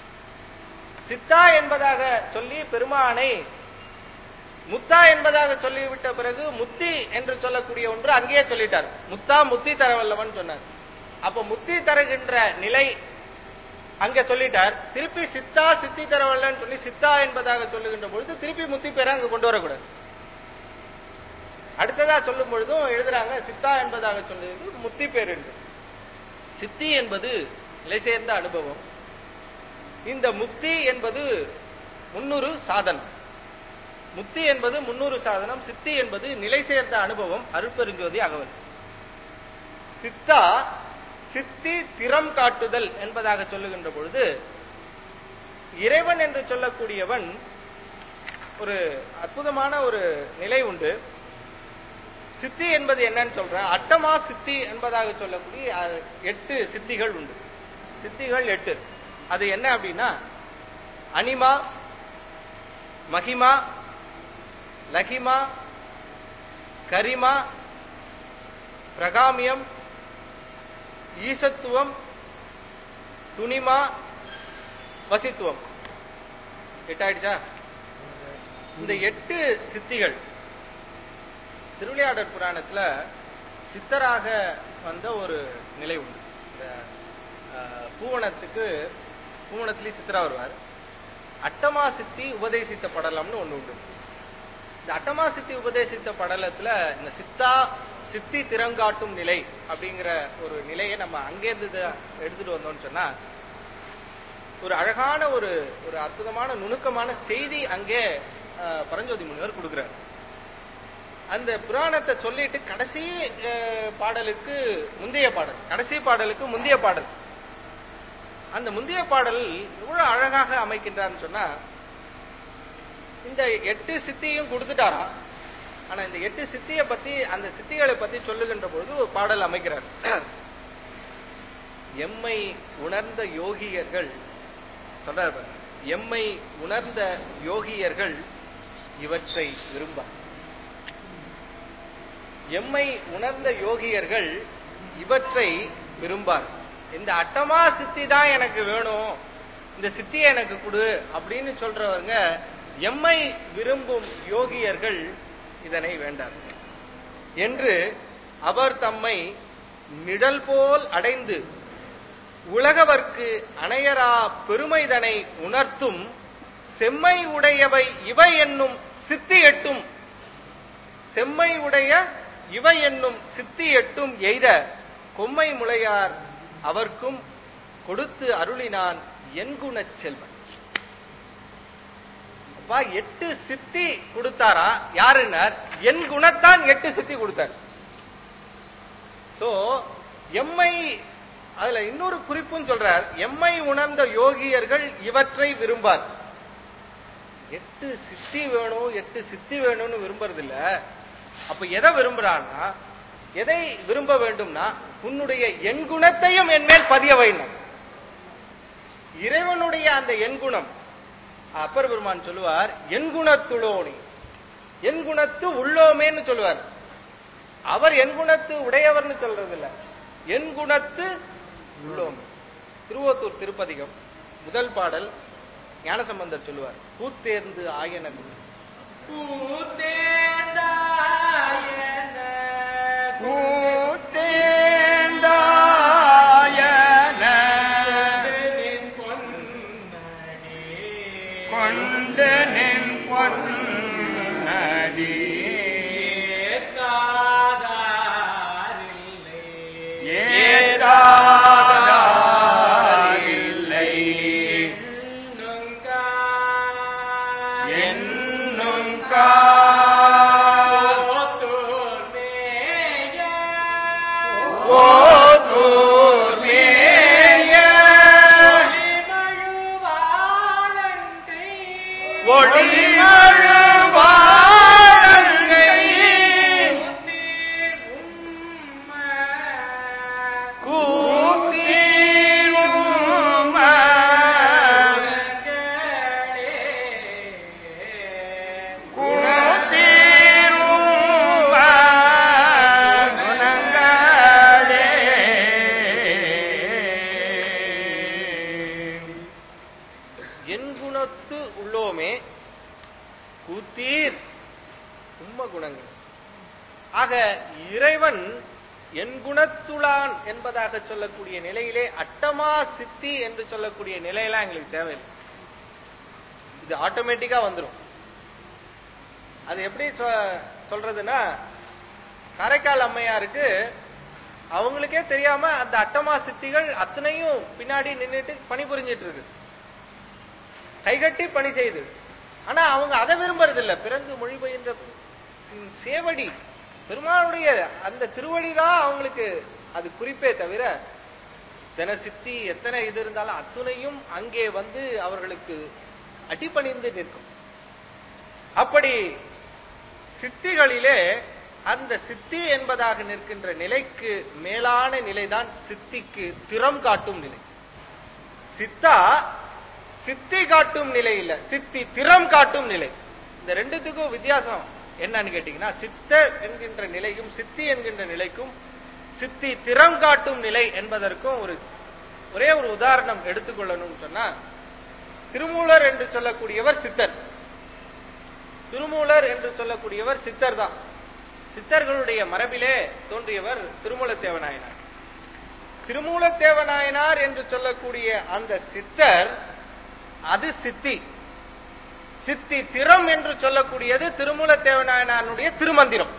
சித்தா என்பதாக சொல்லி பெருமானை முத்தா என்பதாக சொல்லிவிட்ட பிறகு முத்தி என்று சொல்லக்கூடிய ஒன்று அங்கேயே சொல்லிட்டார் முத்தா முத்தி தரவல்லவன் சொன்னார் அப்ப முத்தி தருகின்ற நிலை அங்க சொல்லிட்டார் திருப்பி சித்தா சித்தி தரவல்லன்னு சொல்லி சித்தா என்பதாக சொல்லுகின்ற பொழுது திருப்பி முத்தி பேரை அங்க கொண்டு வரக்கூடாது அடுத்ததா சொல்லும் பொழுதும் எழுதுறாங்க சித்தா என்பதாக சொல்லுவது முத்தி பேர் என்று சித்தி என்பது நிலை சேர்ந்த அனுபவம் இந்த முக்தி என்பது முன்னூறு சாதனம் முக்தி என்பது முன்னூறு சாதனம் சித்தி என்பது நிலை சேர்ந்த அனுபவம் அருட்பெருஞ்சோதி அகவல் சித்தா சித்தி திறம் காட்டுதல் என்பதாக சொல்லுகின்ற பொழுது இறைவன் என்று சொல்லக்கூடியவன் ஒரு அற்புதமான ஒரு நிலை உண்டு சித்தி என்பது என்னன்னு சொல்றேன் அட்டமா சித்தி என்பதாக சொல்லக்கூடிய அஹ், எட்டு சித்திகள் உண்டு சித்திகள் எட்டு அது என்ன அப்படின்னா அனிமா மகிமா லகிமா கரிமா பிரகாமியம் ஈசத்துவம் துணிமா வசித்துவம் எட்டாயிடுச்சா இந்த எட்டு சித்திகள் திருவிளையாடற் புராணத்துல சித்தராக வந்த ஒரு நிலை உண்டு இந்த அஹ், பூவனத்துக்கு பூவனத்திலேயே சித்தரா வருவார் அட்டமா சித்தி உபதேசித்த படலம்னு ஒண்ணு உண்டு இந்த அட்டமா சித்தி உபதேசித்த படலத்துல இந்த சித்தா சித்தி திறங்காட்டும் நிலை அப்படிங்கிற ஒரு நிலையை நம்ம அங்கேருந்து இதை எடுத்துட்டு வந்தோம்னு சொன்னா ஒரு அழகான ஒரு ஒரு அற்புதமான நுணுக்கமான செய்தி அங்கே அஹ், பரஞ்சோதி முனிவர் கொடுக்கிறார் அந்த புராணத்தை சொல்லிட்டு கடைசி அஹ், பாடலுக்கு முந்தைய பாடல் கடைசி பாடலுக்கு முந்தைய பாடல் அந்த முந்தைய பாடல் எவ்வளவு அழகாக அமைக்கின்றார்னு சொன்னா இந்த எட்டு சித்தியும் கொடுத்துட்டாராம் ஆனா இந்த எட்டு சித்தியை பத்தி அந்த சித்திகளை பத்தி சொல்லுகின்ற பொழுது ஒரு பாடல் அமைக்கிறார் எம்மை உணர்ந்த யோகியர்கள் சொல்றார் பாருங்க. எம்மை உணர்ந்த யோகியர்கள் இவற்றை விரும்ப எம்மை உணர்ந்த யோகியர்கள் இவற்றை விரும்பார் இந்த அட்டமா சித்தி தான் எனக்கு வேணும் இந்த சித்தியை எனக்கு கொடு அப்படின்னு சொல்றவங்க எம்மை விரும்பும் யோகியர்கள் இதனை வேண்டார் என்று அவர் தம்மை நிழல் போல் அடைந்து உலகவர்க்கு அணையரா பெருமைதனை உணர்த்தும் செம்மை உடையவை இவை என்னும் சித்தி எட்டும் செம்மை உடைய இவை என்னும் சித்தி எட்டும் எய்த கொம்மை முளையார் அவர்க்கும் கொடுத்து அருளினான் என்குணச் செல்வன் அப்பா எட்டு சித்தி கொடுத்தாரா யாருன்னார் என் குணத்தான் எட்டு சித்தி கொடுத்தார் சோ எம்மை அதுல இன்னொரு குறிப்பும் சொல்றார் எம்மை உணர்ந்த யோகியர்கள் இவற்றை விரும்பார் எட்டு சித்தி வேணும் எட்டு சித்தி வேணும்னு விரும்புறது இல்ல அப்ப எதை விரும்புறான்னா எதை விரும்ப வேண்டும்னா உன்னுடைய என் குணத்தையும் என் மேல் பதிய வைணும் இறைவனுடைய அந்த என் குணம் அப்பர் பெருமான் சொல்லுவார் என் குணத்துளோனி என் குணத்து உள்ளோமேன்னு சொல்லுவார் அவர் என் குணத்து உடையவர்னு சொல்றது இல்ல என் குணத்து உள்ளோமே திருவோத்தூர் திருப்பதிகம் முதல் பாடல் ஞானசம்பந்தர் சொல்லுவார் பூத்தேர்ந்து ஆயன குணம் கொண்டு நின் பொன்னடி ஏதாரில்லை என்னும் காதல் குணத்து உள்ளோமே கூத்தீர் உம்ம குணங்கள் ஆக இறைவன் என் குணத்துளான் என்பதாக சொல்லக்கூடிய நிலையிலே அட்டமா சித்தி என்று சொல்லக்கூடிய நிலையெல்லாம் எங்களுக்கு தேவையில்லை இது ஆட்டோமேட்டிக்கா வந்துடும் அது எப்படி சொ- சொல்றதுன்னா காரைக்கால் அம்மையாருக்கு அவங்களுக்கே தெரியாம அந்த அட்டமா சித்திகள் அத்தனையும் பின்னாடி நின்னுட்டு பணிபுரிஞ்சிட்டு இருக்கு கைகட்டி பணி செய்து ஆனா அவங்க அதை விரும்புறது இல்ல பிறந்து மொழி பயின்ற சேவடி பெருமாளுடைய அந்த திருவடி தான் அவங்களுக்கு அது குறிப்பே தவிர எத்தனை சித்தி எத்தனை இது இருந்தாலும் அத்துணையும் அங்கே வந்து அவர்களுக்கு அடிபணிந்து நிற்கும் அப்படி சித்திகளிலே அந்த சித்தி என்பதாக நிற்கின்ற நிலைக்கு மேலான நிலைதான் சித்திக்கு திறம் காட்டும் நிலை சித்தா சித்தி காட்டும் நிலை இல்ல சித்தி திறம் காட்டும் நிலை இந்த ரெண்டுத்துக்கும் வித்தியாசம் என்னன்னு கேட்டீங்கன்னா சித்தர் என்கின்ற நிலையும் சித்தி என்கின்ற நிலைக்கும் சித்தி திறம் காட்டும் நிலை என்பதற்கும் ஒரு ஒரே ஒரு உதாரணம் எடுத்துக்கொள்ளணும்னு சொன்னா திருமூலர் என்று சொல்லக்கூடியவர் சித்தர் திருமூலர் என்று சொல்லக்கூடியவர் சித்தர் தான் சித்தர்களுடைய மரபிலே தோன்றியவர் திருமூலத்தேவநாயனார் திருமூலத்தேவநாயனார் என்று சொல்லக்கூடிய அந்த சித்தர் அது சித்தி சித்தி திறம் என்று சொல்லக்கூடியது திருமூலத்தேவநாயனாருடைய திருமந்திரம்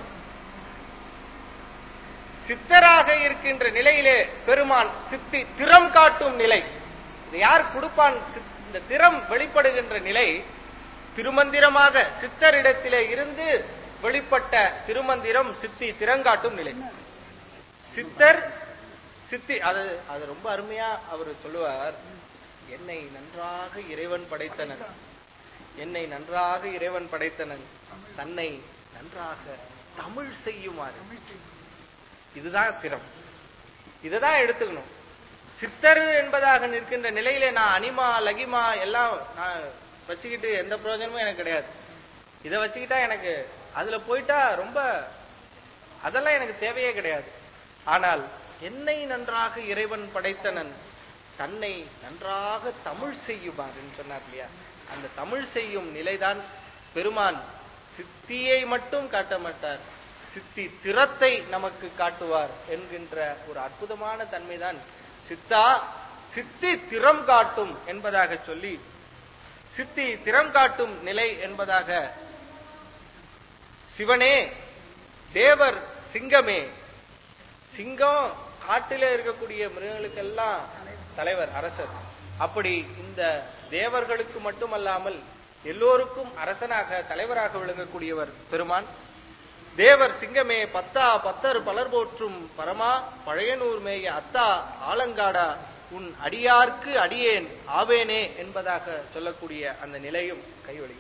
சித்தராக இருக்கின்ற நிலையிலே பெருமான் சித்தி திறம் காட்டும் நிலை இது யார் கொடுப்பான் சித்- இந்த திறம் வெளிப்படுகின்ற நிலை திருமந்திரமாக சித்தரிடத்திலே இருந்து வெளிப்பட்ட திருமந்திரம் சித்தி திறங்காட்டும் நிலை சித்தர் சித்தி அது அது ரொம்ப அருமையா அவர் சொல்லுவார் என்னை நன்றாக இறைவன் படைத்தனன் என்னை நன்றாக இறைவன் படைத்தனன் தன்னை நன்றாக தமிழ் செய்யுமாறு இதுதான் திறம் இதுதான் எடுத்துக்கணும் சித்தர் என்பதாக நிற்கின்ற நிலையிலே நான் அனிமா லகிமா எல்லாம் நான் வச்சுக்கிட்டு எந்த பிரயோஜனமும் எனக்கு கிடையாது இதை வச்சுக்கிட்டா எனக்கு அதுல போயிட்டா ரொம்ப அதெல்லாம் எனக்கு தேவையே கிடையாது ஆனால் என்னை நன்றாக இறைவன் படைத்தனன் தன்னை நன்றாக தமிழ் செய்யுமாறுன்னு சொன்னார் இல்லையா அந்த தமிழ் செய்யும் நிலைதான் பெருமான் சித்தியை மட்டும் காட்ட மாட்டார் சித்தி திறத்தை நமக்கு காட்டுவார் என்கின்ற ஒரு அற்புதமான தன்மைதான் சித்தா சித்தி திறம் காட்டும் என்பதாக சொல்லி சித்தி திறம் காட்டும் நிலை என்பதாக சிவனே தேவர் சிங்கமே சிங்கம் காட்டிலே இருக்கக்கூடிய மிருகங்களுக்கெல்லாம் தலைவர் அரசர் அப்படி இந்த தேவர்களுக்கு மட்டுமல்லாமல் எல்லோருக்கும் அரசனாக தலைவராக விளங்கக்கூடியவர் பெருமான் தேவர் சிங்கமே பத்தா பத்தர் பலர் போற்றும் பரமா பழையனூர் மேய அத்தா ஆலங்காடா உன் அடியார்க்கு அடியேன் ஆவேனே என்பதாக சொல்லக்கூடிய அந்த நிலையும் கைவழி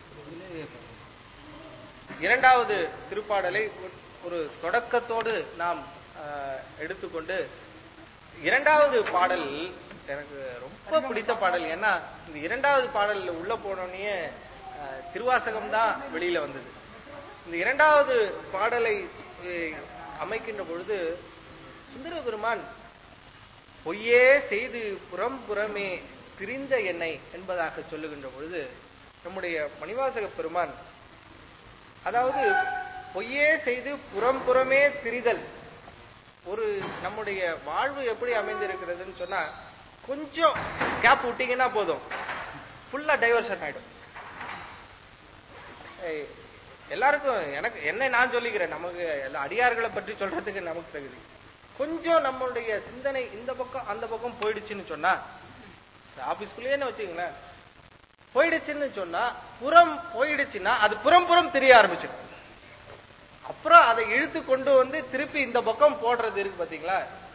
இரண்டாவது திருப்பாடலை ஒரு- ஒரு தொடக்கத்தோடு நாம் ஆஹ், எடுத்துக்கொண்டு இரண்டாவது பாடல் எனக்கு ரொம்ப பிடித்த பாடல் ஏன்னா இந்த இரண்டாவது பாடல்ல உள்ள போனோடனே திருவாசகம் தான் வெளியில வந்தது இந்த இரண்டாவது பாடலை அஹ், அமைக்கின்ற பொழுது சுந்தர பெருமான் பொய்யே செய்து புறம் புறமே திரிந்த என்னை என்பதாக சொல்லுகின்ற பொழுது நம்முடைய மணிவாசக பெருமான் அதாவது பொய்யே செய்து புறம் புறமே திரிதல் ஒரு நம்முடைய வாழ்வு எப்படி அமைந்திருக்கிறதுன்னு சொன்னா கொஞ்சம் கேப் விட்டீங்கன்னா போதும் ஃபுல்லா டைவர்ஷன் ஆயிடும் ஏய், எல்லாருக்கும் எனக்கு என்ன நான் சொல்லிக்கிறேன் நமக்கு எல்லா அடியார்களை பற்றி சொல்றதுக்கு நமக்கு தகுதி கொஞ்சம் நம்மளுடைய சிந்தனை இந்த பக்கம் அந்த பக்கம் போயிடுச்சுன்னு சொன்னா ஆபீஸ்க்குள்ளேயே வச்சுக்கங்களேன் போயிடுச்சுன்னு சொன்னா புறம் போயிடுச்சுன்னா அது புறம் புறம் தெரிய ஆரம்பிச்சிடும் அப்புறம் அதை இழுத்து கொண்டு வந்து திருப்பி இந்த பக்கம் போடுறது இருக்கு பாத்தீங்களா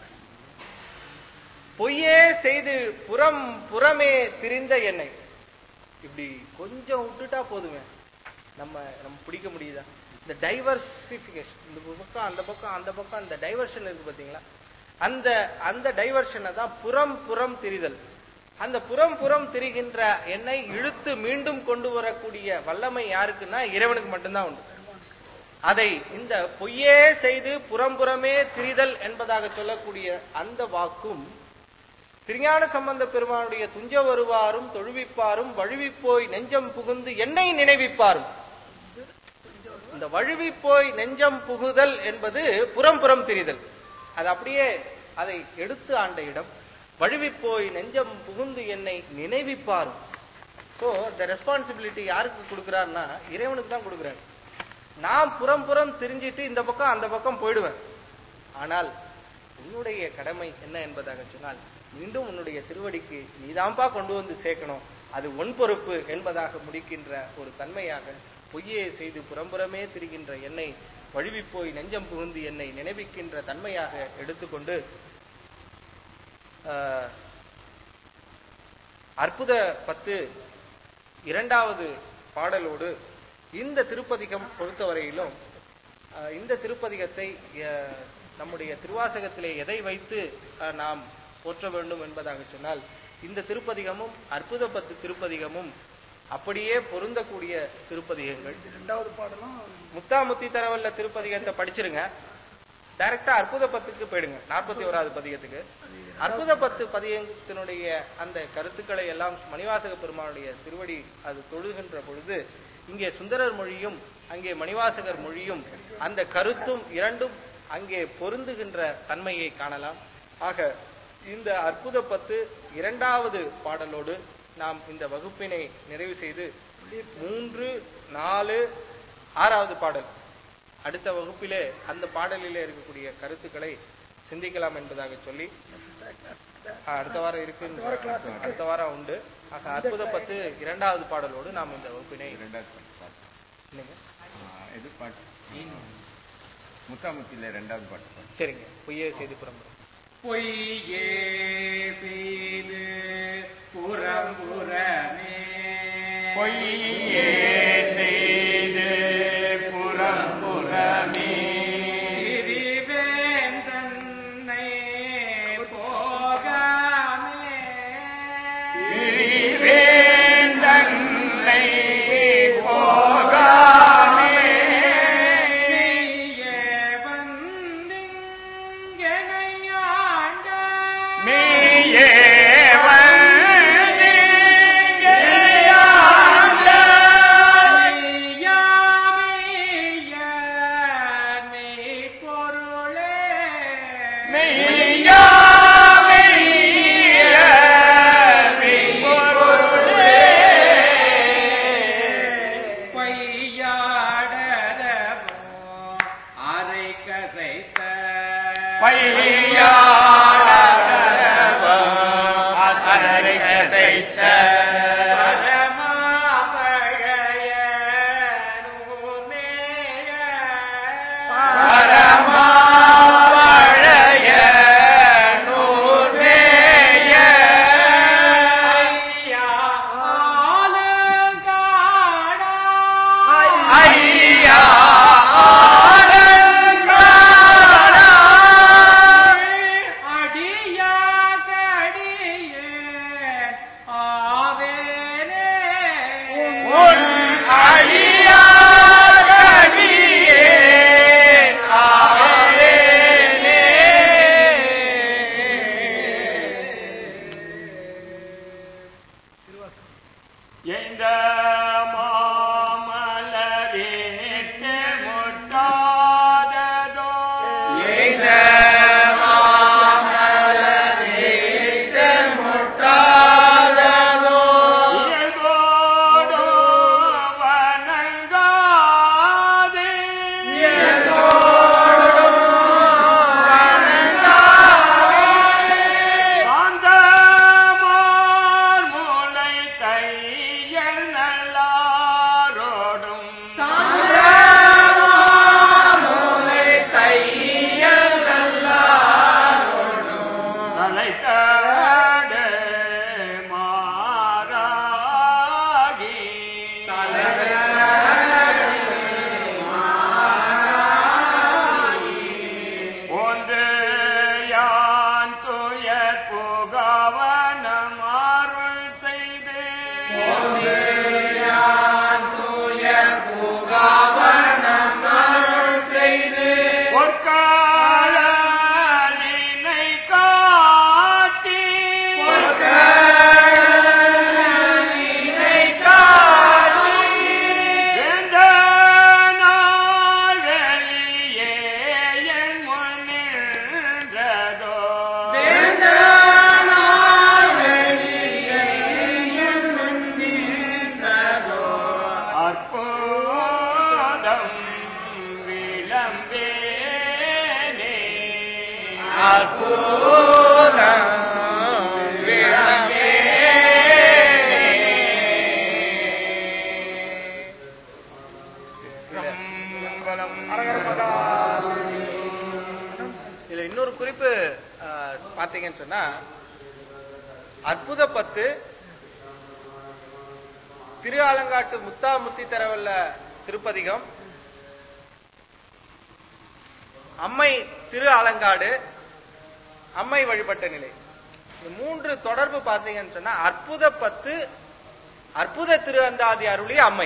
பொய்யே செய்து புறம் புறமே திரிந்த எண்ணெய் இப்படி கொஞ்சம் விட்டுட்டா போதுமே நம்ம நம்ம பிடிக்க முடியுதா இந்த டைவர்சிபிகேஷன் இந்த பக்கம் அந்த பக்கம் அந்த பக்கம் அந்த டைவர்ஷன் இருக்கு பாத்தீங்களா அந்த அந்த டைவர்ஷனை தான் புறம் புறம் திரிதல் அந்த புறம் புறம் திரிகின்ற எண்ணெய் இழுத்து மீண்டும் கொண்டு வரக்கூடிய வல்லமை யாருக்குன்னா இறைவனுக்கு மட்டும்தான் உண்டு அதை இந்த பொய்யே செய்து புறம்புறமே திரிதல் என்பதாக சொல்லக்கூடிய அந்த வாக்கும் திருஞான சம்பந்த பெருமானுடைய துஞ்ச வருவாரும் தொழுவிப்பாரும் வழுவிப்போய் நெஞ்சம் புகுந்து என்னை நினைவிப்பாரும் இந்த வழுவிப்போய் நெஞ்சம் புகுதல் என்பது புறம் புறம் திரிதல் அது அப்படியே அதை எடுத்து ஆண்ட இடம் வழுவிப்போய் நெஞ்சம் புகுந்து என்னை நினைவிப்பாரும் சோ இந்த ரெஸ்பான்சிபிலிட்டி யாருக்கு கொடுக்கிறாருன்னா இறைவனுக்கு தான் கொடுக்கிறாரு நான் புறம் புறம் திரிஞ்சிட்டு இந்த பக்கம் அந்த பக்கம் போயிடுவேன் ஆனால் உன்னுடைய கடமை என்ன என்பதாக சொன்னால் மீண்டும் உன்னுடைய திருவடிக்கு நீதான்பா கொண்டு வந்து சேர்க்கணும் அது உன் பொறுப்பு என்பதாக முடிக்கின்ற ஒரு தன்மையாக பொய்யே செய்து புறம்புறமே திரிகின்ற என்னை வழுவிப்போய் நெஞ்சம் புகுந்து என்னை நினைவிக்கின்ற தன்மையாக எடுத்துக்கொண்டு ஆஹ், அற்புத பத்து இரண்டாவது பாடலோடு இந்த திருப்பதிகம் பொறுத்தவரையிலும் அஹ், இந்த திருப்பதிகத்தை அஹ், நம்முடைய திருவாசகத்திலே எதை வைத்து அஹ், நாம் போற்ற வேண்டும் என்பதாக சொன்னால் இந்த திருப்பதிகமும் அற்புத பத்து திருப்பதிகமும் அப்படியே பொருந்தக்கூடிய திருப்பதிகங்கள் ரெண்டாவது பாடலும் முத்தாமுத்தி தரவல்ல திருப்பதிகத்தை படிச்சிருங்க டைரக்டா அற்புத பத்துக்கு போயிடுங்க நாற்பத்தி ஓராவது பதிகத்துக்கு அற்புத பத்து பதிகத்தினுடைய அந்த கருத்துக்களை எல்லாம் மணிவாசக பெருமானுடைய திருவடி அது தொழுகின்ற பொழுது இங்கே சுந்தரர் மொழியும் அங்கே மணிவாசகர் மொழியும் அந்த கருத்தும் இரண்டும் அங்கே பொருந்துகின்ற தன்மையை காணலாம் ஆக இந்த அற்புத பத்து இரண்டாவது பாடலோடு நாம் இந்த வகுப்பினை நிறைவு செய்து மூன்று நாலு ஆறாவது பாடல் அடுத்த வகுப்பிலே அந்த பாடலிலே இருக்கக்கூடிய கருத்துக்களை சிந்திக்கலாம் என்பதாக சொல்லி ஆ, அடுத்த வாரம் இருக்கு அடுத்த வாரம் உண்டு ஆக அற்புத பத்து இரண்டாவது பாடலோடு நாம் இந்த வகுப்பினை ரெண்டாவது பாட்டு பாட்டு என்னங்க? ஆ, எது பாட்டு முத்தாமுத்தில ரெண்டாவது பாட்டு பாட்டு சரிங்க பொய்யே செய்து புறம்புறம் பொய்யே செய்து புறம்புறமே பொய்யே செய்து புறம்புறமே திரிவேன் தன்னை போகாமே திரிவேந்தன்னை போகாமே நீயே வந்திங்கனையாண்ட மெய்யே வந்தியாண்ட மெய்யாமைய மெய்ப்பொருளே. மெய்யா மெய்ய மெய்ப்பொருளே. பொய்யாடதவோ அரை கதைத்த பையாடவம் அதரை கதைத்த பரமாபழைய நூமேய பரமாவழைய நூர்மேய ஐயா ஆலங்காடா ஐயா ஆலங்காடா அடியாகடியே ஆவேனே உன் அடியாகடியே ஆவேனே. எந்த மாமலரேற்று முட்டாததோ எந்த மாமலரேற்று முட்டாததோ இயல்போடு வணங்காதே இயல்போடு வணங்காதே சாந்தமார் மூளை தையல் நல்ல பாத்தீங்கன்னு சொன்னா அற்புத பத்து திரு ஆலங்காட்டு முத்தா முத்தி தரவல்ல திருப்பதிகம் அம்மை திரு ஆலங்காடு அம்மை வழிபட்ட நிலை இந்த மூன்று தொடர்பு பார்த்தீங்கன்னு சொன்னா அற்புத பத்து அற்புத திரு அந்தாதி அருளிய அம்மை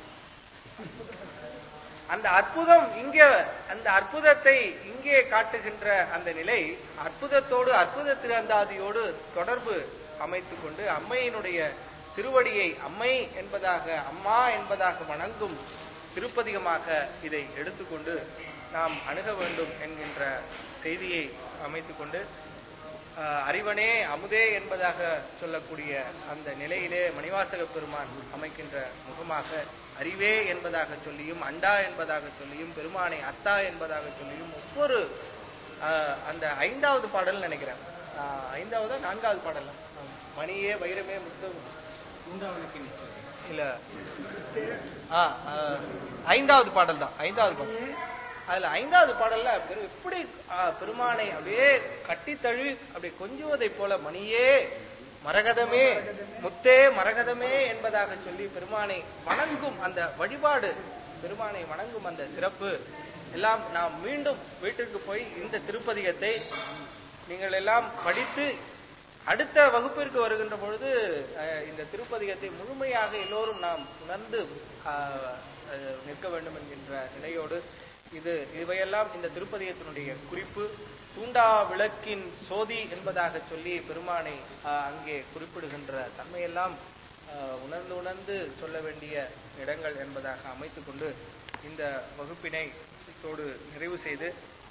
அந்த அற்புதம் இங்க அந்த அற்புதத்தை இங்கே காட்டுகின்ற அந்த நிலை அற்புதத்தோடு அற்புத திருஅந்தாதியோடு தொடர்பு அமைத்துக் கொண்டு அம்மையினுடைய திருவடியை அம்மை என்பதாக அம்மா என்பதாக வணங்கும் திருப்பதிகமாக இதை எடுத்துக்கொண்டு நாம் அணுக வேண்டும் என்கின்ற செய்தியை அமைத்துக் கொண்டு ஆஹ், அறிவனே அமுதே என்பதாக சொல்லக்கூடிய அந்த நிலையிலே மணிவாசக பெருமான் அமைக்கின்ற முகமாக அறிவே என்பதாக சொல்லியும் அண்டா என்பதாக சொல்லியும் பெருமானை அத்தா என்பதாக சொல்லியும் ஒவ்வொரு ஆஹ், அந்த ஐந்தாவது பாடல் நினைக்கிறேன் ஆஹ், ஐந்தாவதா நான்காவது பாடல் மணியே வைரமே முத்து இல்ல ஆ, ஆ, ஐந்தாவது பாடல் தான் ஐந்தாவது பாடல் அதுல ஐந்தாவது பாடல்ல பெரு- எப்படி ஆ, பெருமானை அப்படியே கட்டி தழுவி அப்படியே கொஞ்சுவதை போல மணியே மரகதமே முத்தே மரகதமே என்பதாக சொல்லி பெருமானை வணங்கும் அந்த வழிபாடு பெருமானை வணங்கும் அந்த சிறப்பு எல்லாம் நாம் மீண்டும் வீட்டிற்கு போய் இந்த திருப்பதிகத்தை நீங்கள் எல்லாம் படித்து அடுத்த வகுப்பிற்கு வருகின்ற பொழுது அஹ், இந்த திருப்பதிகத்தை முழுமையாக எல்லோரும் நாம் உணர்ந்து அஹ், அஹ், நிற்க வேண்டும் என்கின்ற நிலையோடு இது இவையெல்லாம் இந்த திருப்பதிகத்தினுடைய குறிப்பு தூண்டா விளக்கின் சோதி என்பதாக சொல்லி பெருமானை அஹ், அங்கே குறிப்பிடுகின்ற தன்மையெல்லாம் அஹ், உணர்ந்து உணர்ந்து சொல்ல வேண்டிய இடங்கள் என்பதாக அமைத்துக் கொண்டு இந்த வகுப்பினை இதோடு நிறைவு செய்து